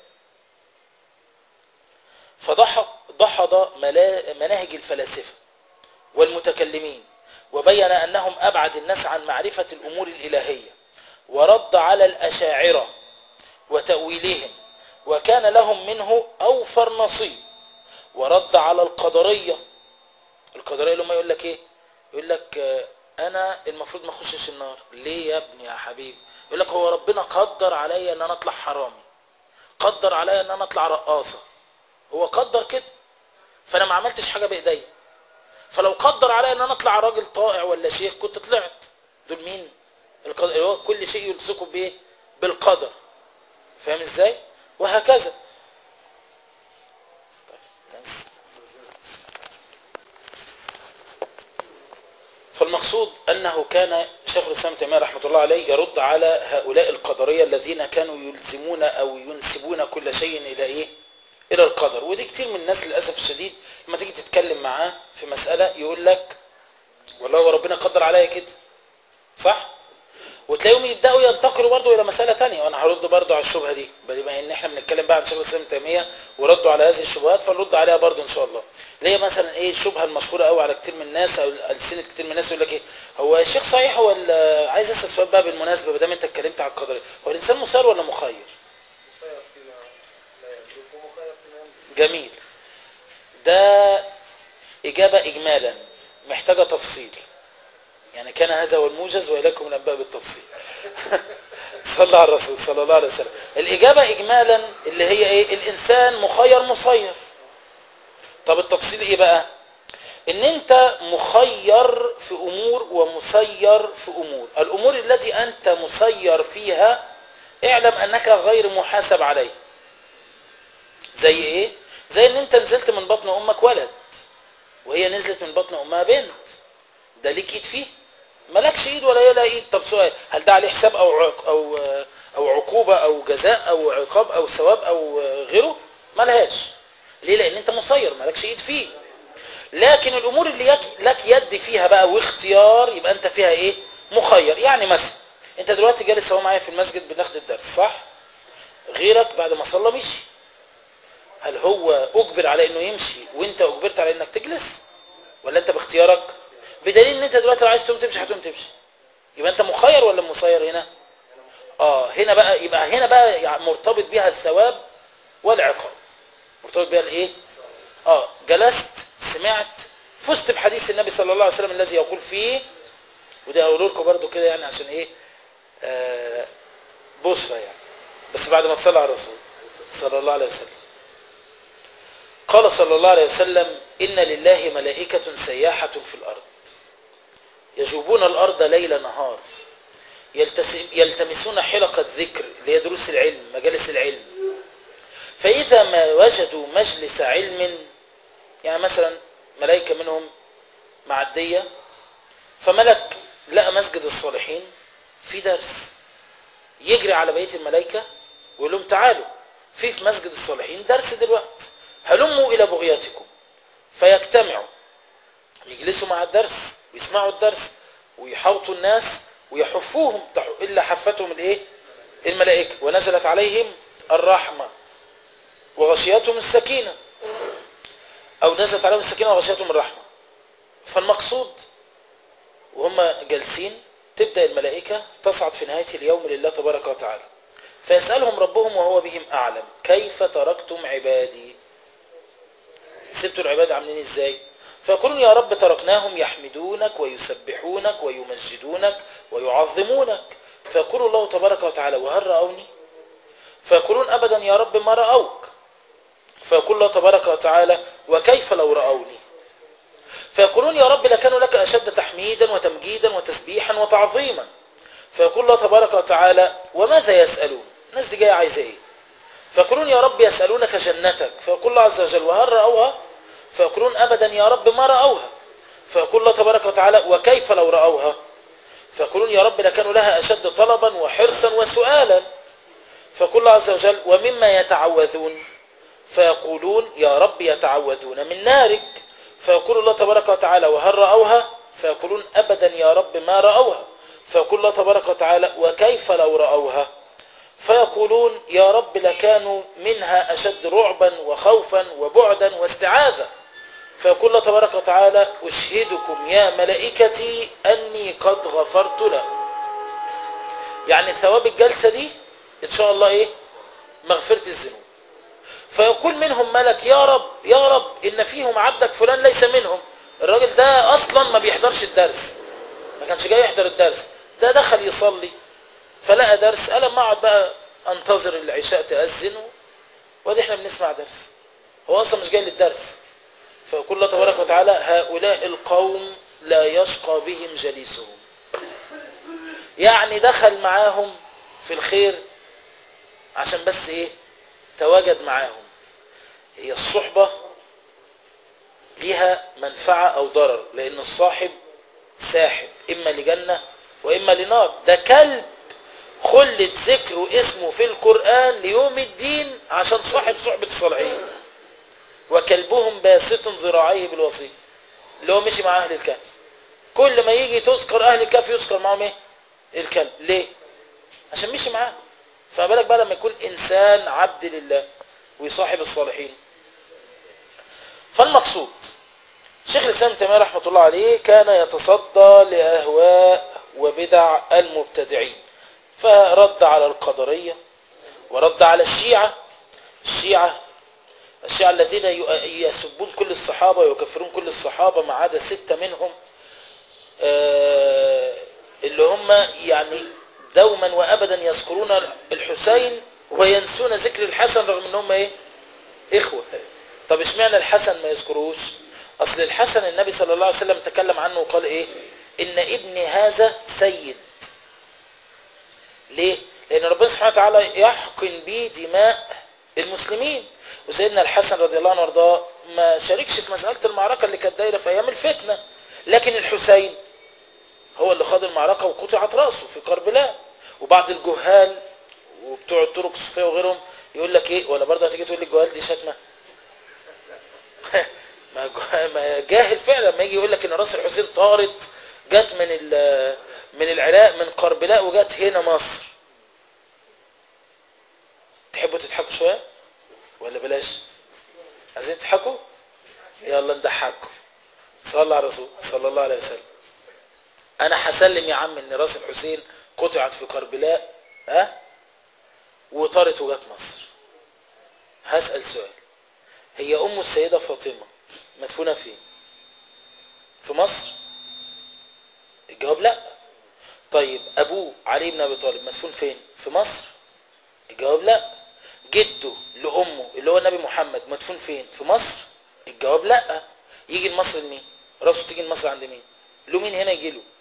Speaker 1: فضحض ضحض ملا- مناهج الفلاسفة والمتكلمين وبين أنهم أبعد الناس عن معرفة الأمور الإلهية ورد على الأشاعرة وتأويلهم وكان لهم منه أوفر نصيب ورد على القدرية القدرية اللي هم يقول لك إيه يقول لك آه، أنا المفروض ما أخشش النار ليه يا ابني يا حبيبي يقول لك هو ربنا قدر عليا أن أنا أطلع حرامي قدر عليا أن أنا أطلع رقاصة هو قدر كده فأنا ما عملتش حاجة بإيديا فلو قدر عليا ان انا اطلع راجل طائع ولا شيخ كنت طلعت دول مين القدر اللي هو كل شيء يلصقه بايه بالقدر فاهم ازاي وهكذا فالمقصود انه كان شيخ الاسلام تيميه رحمه الله عليه يرد على هؤلاء القدريه الذين كانوا يلزمون او ينسبون كل شيء الى ايه الى القدر ودي كتير من الناس للاسف الشديد لما تيجي تتكلم معاه في مساله يقول لك والله هو ربنا قدر عليا كده صح وتلاقيهم يبداوا ينتقلوا برضه الى مساله تانية وانا هرد برضه على الشبهه دي بما ان احنا بنتكلم بقى عن شيخ الاسلام ابن تيميه وردوا على هذه الشبهات فنرد عليها برضه ان شاء الله اللي هي مثلا ايه الشبهه المشهوره قوي على كتير من الناس او السنه كتير من الناس يقول لك ايه هو الشيخ صحيح ولا عايز اسال سؤال بقى بالمناسبه ما دام انت اتكلمت على القدر هو الانسان مسير ولا مخير
Speaker 2: مخير فيما لا يملك ومخير فيما يملك
Speaker 1: جميل ده إجابة إجمالا محتاجة تفصيل يعني كان هذا هو الموجز وإليكم الأنباء بالتفصيل صلى الله على الرسول صلى الله عليه وسلم الإجابة إجمالا اللي هي إيه الإنسان مخير مصير طب التفصيل إيه بقى إن أنت مخير في أمور ومسير في أمور الأمور التي أنت مسير فيها اعلم أنك غير محاسب عليه زي ايه زي ان انت نزلت من بطن امك ولد وهي نزلت من بطن امها بنت ده ليك ايد فيه مالكش ايد ولا هي لها ايد طب سؤال هل ده عليه حساب او عق او او عقوبه او جزاء او عقاب او ثواب او غيره ملهاش ليه لان انت مسير مالكش ايد فيه لكن الامور اللي يك- لك يد فيها بقى واختيار يبقى انت فيها ايه مخير يعني مثلا انت دلوقتي جالس اهو معايا في المسجد بناخد الدرس صح غيرك بعد ما صلى مشي هل هو اجبر على انه يمشي وانت اجبرت على انك تجلس ولا انت باختيارك بدليل ان انت دلوقتي لو عايز تقوم تمشي هتقوم تمشي يبقى انت مخير ولا مسير هنا اه هنا بقى يبقى هنا بقى يعني مرتبط بيها الثواب والعقاب مرتبط بيها الايه اه جلست سمعت فزت بحديث النبي صلى الله عليه وسلم الذي يقول فيه وده هقول لكم برضو كده يعني عشان ايه آه بشرى يعني بس بعد ما تصلى على الرسول صلى الله عليه وسلم قال صلى الله عليه وسلم إن لله ملائكة سياحة في الأرض يجوبون الأرض ليل نهار يلتس- يلتمسون حلقة ذكر اللي هي دروس العلم مجالس العلم فإذا ما وجدوا مجلس علم يعني مثلا ملائكة منهم معدية فملك لقى مسجد الصالحين في درس يجري على بقية الملائكة ويقول لهم تعالوا في في مسجد الصالحين درس دلوقتي هلموا إلى بغيتكم فيجتمعوا يجلسوا مع الدرس ويسمعوا الدرس ويحوطوا الناس ويحفوهم تح- إلا حفتهم الإيه الملائكة ونزلت عليهم الرحمة وغشيتهم السكينة أو نزلت عليهم السكينة وغشيتهم الرحمة فالمقصود وهم جالسين تبدأ الملائكة تصعد في نهاية اليوم لله تبارك وتعالى فيسألهم ربهم وهو بهم أعلم كيف تركتم عبادي سبتوا العباد عاملين ازاي فيقولون يا رب تركناهم يحمدونك ويسبحونك ويمجدونك ويعظمونك فيقول الله تبارك وتعالى وهل رأوني فيقولون أبدا يا رب ما رأوك فيقول الله تبارك وتعالى وكيف لو رأوني فيقولون يا رب لكانوا لك أشد تحميدا وتمجيدا وتسبيحا وتعظيما فيقول الله تبارك وتعالى وماذا يسألون الناس دي جاية عايزة ايه فيقولون يا رب يسألونك جنتك فيقول الله عز وجل وهل رأوها فيقولون أبدا يا رب ما رأوها فيقول الله تبارك وتعالى وكيف لو رأوها فيقولون يا رب لكانوا لها أشد طلبا وحرصا وسؤالا فيقول الله عز وجل ومما يتعوذون فيقولون يا رب يتعوذون من نارك فيقول الله تبارك وتعالى وهل رأوها فيقولون أبدا يا رب ما رأوها فيقول الله تبارك وتعالى وكيف لو رأوها فيقولون يا رب لكانوا منها أشد رعبا وخوفا وبعدا واستعاذة فيقول الله تبارك وتعالى أشهدكم يا ملائكتي أني قد غفرت له يعني ثواب الجلسة دي إن شاء الله إيه مغفرة الذنوب فيقول منهم ملك يا رب يا رب إن فيهم عبدك فلان ليس منهم الراجل ده أصلا ما بيحضرش الدرس ما كانش جاي يحضر الدرس ده دخل يصلي فلقى درس قال ما اقعد بقى انتظر العشاء تأذن وادي احنا بنسمع درس هو اصلا مش جاي للدرس فيقول الله تبارك وتعالى هؤلاء القوم لا يشقى بهم جليسهم يعني دخل معاهم في الخير عشان بس ايه تواجد معاهم هي الصحبة ليها منفعة او ضرر لان الصاحب ساحب اما لجنة واما لنار ده كلب خلت ذكره اسمه في القرآن ليوم الدين عشان صاحب صحبة الصالحين وكلبهم باسط ذراعيه بالوصية اللي هو مشي مع أهل الكهف كل ما يجي تذكر أهل الكهف يذكر معهم ايه الكلب ليه عشان مشي معاه فما بالك بقى لما يكون إنسان عبد لله ويصاحب الصالحين فالمقصود شيخ الإسلام تيمية رحمة الله عليه كان يتصدى لأهواء وبدع المبتدعين فرد على القدرية ورد على الشيعة الشيعة الشيعة الذين يسبون كل الصحابة ويكفرون كل الصحابة ما عدا ستة منهم اللي هم يعني دوما وأبدا يذكرون الحسين وينسون ذكر الحسن رغم انهم ايه اخوة طب اشمعنى الحسن ما يذكروش اصل الحسن النبي صلى الله عليه وسلم تكلم عنه وقال ايه ان ابن هذا سيد ليه لان ربنا سبحانه وتعالى يحقن به دماء المسلمين وسيدنا الحسن رضي الله عنه وارضاه ما شاركش في مسألة المعركة اللي كانت دايرة في ايام الفتنة لكن الحسين هو اللي خاض المعركة وقطعت رأسه في كربلاء وبعض الجهال وبتوع الطرق الصوفية وغيرهم يقول لك ايه ولا برضه هتيجي تقول لي الجهال دي شتمة ما ما جاهل فعلا ما يجي يقول لك ان راس الحسين طارت جت من من العراق من كربلاء وجت هنا مصر تحبوا تضحكوا شويه ولا بلاش عايزين تضحكوا يلا نضحكوا صلى على الرسول صلى الله عليه وسلم انا هسلم يا عم ان راس الحسين قطعت في كربلاء ها وطارت وجت مصر هسأل سؤال هي ام السيدة فاطمة مدفونة فين في مصر الجواب لا طيب ابوه علي بن ابي طالب مدفون فين في مصر الجواب لا جده لامه اللي هو النبي محمد مدفون فين في مصر الجواب لا يجي لمصر لمين راسه تيجي لمصر عند مين له مين هنا يجي له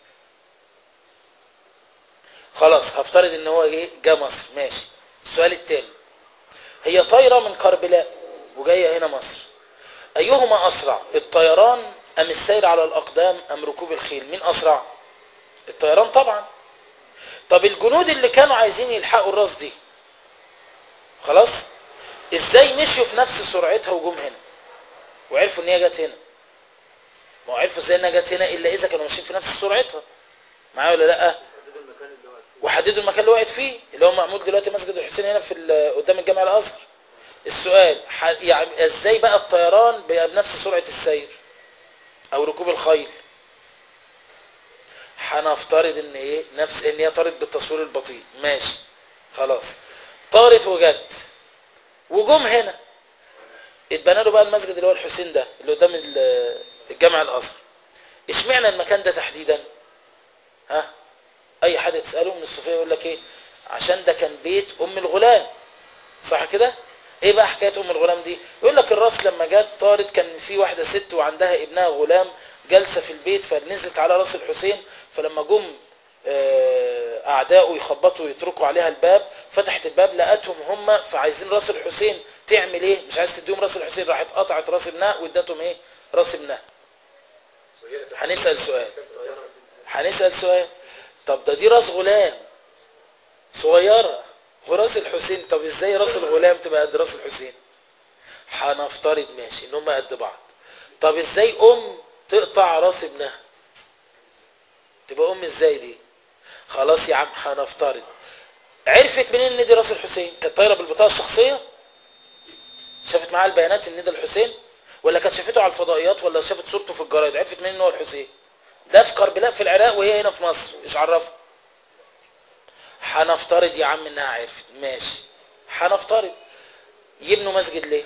Speaker 1: خلاص هفترض ان هو ايه جه مصر ماشي السؤال التاني هي طايره من كربلاء وجايه هنا مصر ايهما اسرع الطيران ام السير على الاقدام ام ركوب الخيل مين اسرع الطيران طبعا طب الجنود اللي كانوا عايزين يلحقوا الراس دي خلاص ازاي مشيوا في نفس سرعتها وجم هنا وعرفوا ان هي جت هنا ما هو عرفوا ازاي انها جت هنا الا اذا كانوا ماشيين في نفس سرعتها معايا ولا لا
Speaker 2: حددوا المكان اللي هو فيه
Speaker 1: وحددوا المكان اللي وقعت فيه اللي هو معمول دلوقتي مسجد الحسين هنا في ال- قدام الجامع الازهر السؤال ح- يعني ازاي بقى الطيران بقى بنفس سرعه السير او ركوب الخيل هنفترض ان ايه نفس ان هي طارت بالتصوير البطيء ماشي خلاص طارت وجت وجم هنا اتبنى له بقى المسجد اللي هو الحسين ده اللي قدام ال- الجامع الازهر اشمعنى المكان ده تحديدا ها اي حد تساله من الصوفيه يقول لك ايه عشان ده كان بيت ام الغلام صح كده ايه بقى حكايه ام الغلام دي يقول لك الراس لما جت طارت كان في واحده ست وعندها ابنها غلام جالسه في البيت فنزلت على راس الحسين فلما جم آه، اعدائه يخبطوا ويتركوا عليها الباب فتحت الباب لقتهم هم فعايزين راس الحسين تعمل ايه مش عايز تديهم راس الحسين راحت قطعت راس ابنها وادتهم ايه راس ابنها
Speaker 3: وهي اللي
Speaker 1: هنسال سؤال هنسال سؤال طب ده دي راس غلام صغيره وراس الحسين طب ازاي راس الغلام تبقى قد راس الحسين هنفترض ماشي ان هم قد بعض طب ازاي ام تقطع راس ابنها تبقى ام ازاي دي خلاص يا عم هنفترض عرفت منين ان دي راس الحسين كانت طايره بالبطاقه الشخصيه شافت معاها البيانات ان ده الحسين ولا كانت شافته على الفضائيات ولا شافت صورته في الجرايد عرفت منين ان هو الحسين ده في كربلاء في العراق وهي هنا في مصر ايش عرفها هنفترض يا عم انها عرفت ماشي هنفترض يبنوا مسجد ليه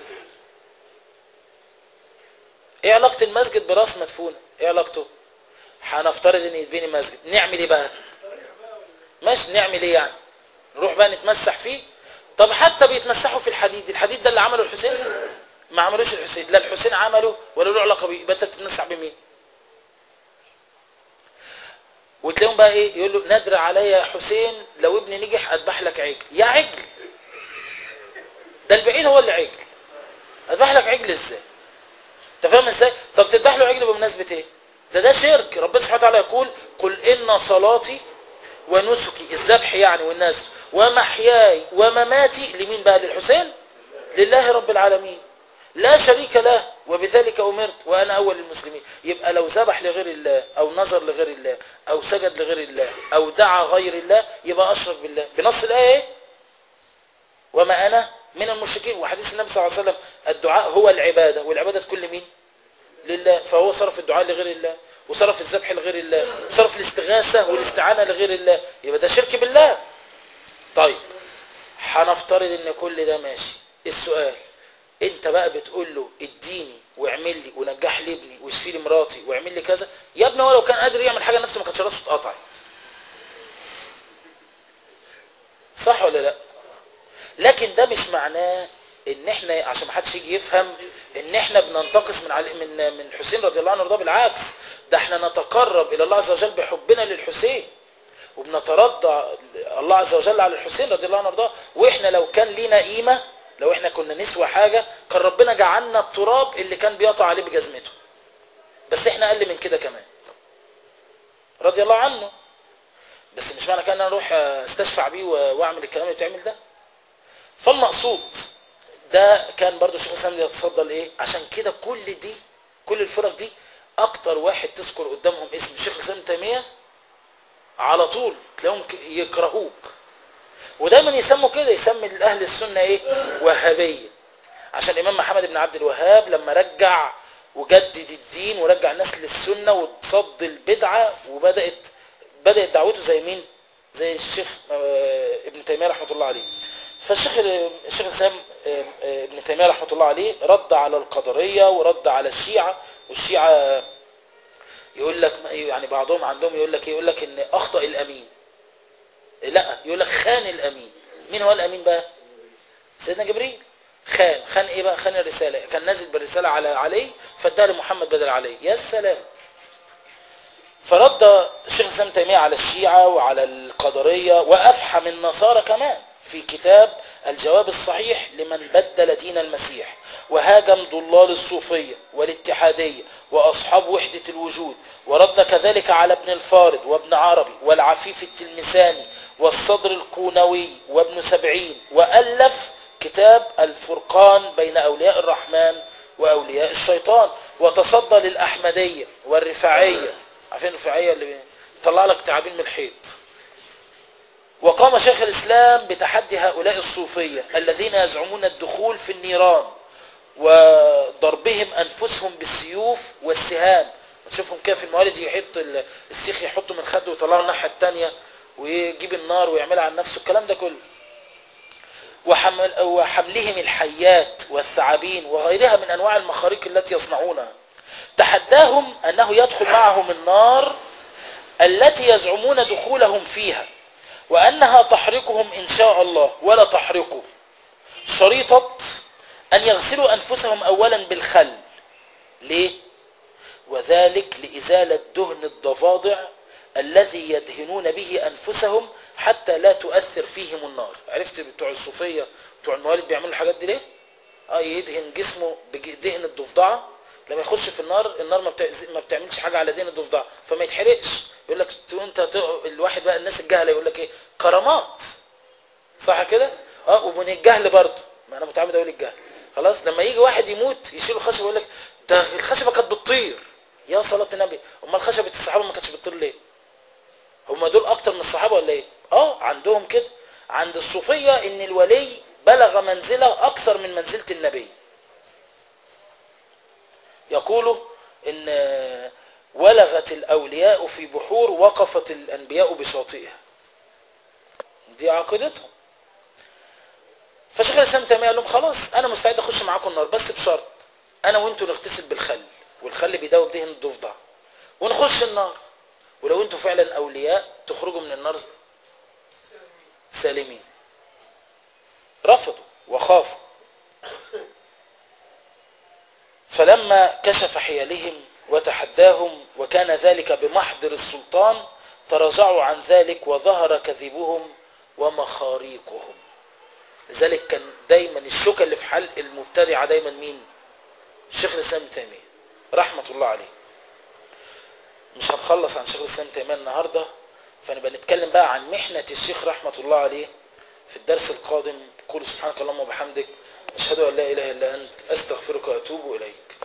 Speaker 1: ايه علاقة المسجد براس مدفونة ايه علاقته هنفترض ان يتبني مسجد نعمل ايه بقى ماشي نعمل ايه يعني نروح بقى نتمسح فيه طب حتى بيتمسحوا في الحديد الحديد ده اللي عمله الحسين ما عملوش الحسين لا الحسين عمله ولا له علاقه بيه يبقى انت بتتمسح بمين وتلاقيهم بقى ايه يقول له ندر عليا يا حسين لو ابني نجح اذبح لك عجل يا عجل ده البعيد هو اللي عجل اذبح لك عجل ازاي انت فاهم ازاي طب تذبح له عجل بمناسبه ايه ده ده شرك ربنا سبحانه وتعالى يقول قل ان صلاتي ونسكي الذبح يعني والناس ومحياي ومماتي لمين بقى للحسين لله رب العالمين لا شريك له وبذلك أمرت وأنا أول المسلمين يبقى لو ذبح لغير الله أو نظر لغير الله أو سجد لغير الله أو دعا غير الله يبقى أشرك بالله بنص الآية إيه؟ وما أنا من المشركين وحديث النبي صلى الله عليه وسلم الدعاء هو العبادة والعبادة كل مين لله فهو صرف الدعاء لغير الله وصرف الذبح لغير الله وصرف الاستغاثة والاستعانة لغير الله يبقى ده شرك بالله طيب هنفترض ان كل ده ماشي السؤال انت بقى بتقول له اديني واعمل لي ونجح لي ابني واشفي لي مراتي واعمل لي كذا يا ابني هو لو كان قادر يعمل حاجه نفسه ما كانتش راسه اتقطعت صح ولا لا لكن ده مش معناه ان احنا عشان ما حدش يجي يفهم ان احنا بننتقص من علي من من الحسين رضي الله عنه وارضاه بالعكس ده احنا نتقرب الى الله عز وجل بحبنا للحسين وبنترضى الله عز وجل على الحسين رضي الله عنه وارضاه واحنا لو كان لينا قيمه لو احنا كنا نسوى حاجه كان ربنا جعلنا التراب اللي كان بيقطع عليه بجزمته بس احنا اقل من كده كمان رضي الله عنه بس مش معنى كده ان انا اروح استشفع بيه واعمل الكلام اللي بتعمل ده فالمقصود ده كان برضو الشيخ الاسلام يتصدى لايه عشان كده كل دي كل الفرق دي اكتر واحد تذكر قدامهم اسم الشيخ الاسلام ابن تيميه على طول تلاقيهم ك- يكرهوك ودايما يسموا كده يسمي الاهل السنه ايه وهابيه عشان الامام محمد بن عبد الوهاب لما رجع وجدد الدين ورجع الناس للسنه وصد البدعه وبدات بدات دعوته زي مين زي الشيخ آه، ابن تيميه رحمه الله عليه فالشيخ الشيخ الاسلام آه، آه، ابن تيميه رحمه الله عليه رد على القدريه ورد على الشيعه والشيعه يقول لك يعني بعضهم عندهم يقول لك إيه؟ يقول لك ان اخطا الامين لا يقول لك خان الامين مين هو الامين بقى سيدنا جبريل خان خان ايه بقى خان الرساله كان نازل بالرساله على علي فاداها لمحمد بدل علي يا سلام فرد الشيخ الاسلام تيميه على الشيعه وعلى القدريه وافحم النصارى كمان في كتاب الجواب الصحيح لمن بدل دين المسيح وهاجم ضلال الصوفيه والاتحاديه واصحاب وحده الوجود ورد كذلك على ابن الفارض وابن عربي والعفيف التلمساني والصدر الكونوي وابن سبعين والف كتاب الفرقان بين أولياء الرحمن وأولياء الشيطان وتصدى للأحمدية والرفاعية عارفين الرفاعية اللي بيطلع لك تعابين من الحيط وقام شيخ الإسلام بتحدي هؤلاء الصوفية الذين يزعمون الدخول في النيران وضربهم أنفسهم بالسيوف والسهام تشوفهم كيف في الموالد يحط ال- السيخ يحطه من خده ويطلعه الناحية التانية ويجيب النار ويعملها عن نفسه الكلام ده كله وحمل وحملهم الحيات والثعابين وغيرها من أنواع المخاريق التي يصنعونها تحداهم أنه يدخل معهم النار التي يزعمون دخولهم فيها وأنها تحرقهم إن شاء الله ولا تحرقه شريطة أن يغسلوا أنفسهم أولا بالخل ليه؟ وذلك لإزالة دهن الضفادع الذي يدهنون به أنفسهم حتى لا تؤثر فيهم النار عرفت بتوع الصوفية بتوع الموالد بيعملوا الحاجات دي ليه؟ اه يدهن جسمه بدهن الضفدعة لما يخش في النار النار ما, بتأز... ما بتعملش حاجة على دهن الضفدعة فما يتحرقش يقول لك تو- انت ت- الواحد بقى الناس الجهلة يقول لك ايه كرامات صح كده اه ومن الجهل برضه ما انا متعمد اقول الجهل خلاص لما يجي واحد يموت يشيل الخشبه يقول لك ده الخشبه كانت بتطير يا صلاه النبي امال خشبه الصحابه ما كانتش بتطير ليه هم دول اكتر من الصحابه ولا ايه اه عندهم كده عند الصوفيه ان الولي بلغ منزله اكثر من منزله النبي يقولوا ان ولغت الاولياء في بحور وقفت الانبياء بشاطئها دي عقيدتهم فشيخ الاسلام تيميه قال لهم خلاص انا مستعد اخش معاكم النار بس بشرط انا وانتوا نغتسل بالخل والخل بيداوي دهن الضفدع ونخش النار ولو انتوا فعلا اولياء تخرجوا من النار سالمين رفضوا وخافوا فلما كشف حيالهم وتحداهم وكان ذلك بمحضر السلطان تراجعوا عن ذلك وظهر كذبهم ومخاريقهم لذلك كان دايما الشوكة اللي في حلق المبتدعة دايما مين الشيخ الإسلام ابن تيمية رحمة الله عليه مش هنخلص عن شيخ الإسلام ابن تيمية النهاردة فنبقى نتكلم بقى عن محنة الشيخ رحمة الله عليه في الدرس القادم قول سبحانك اللهم وبحمدك أشهد أن لا إله إلا أنت أستغفرك وأتوب إليك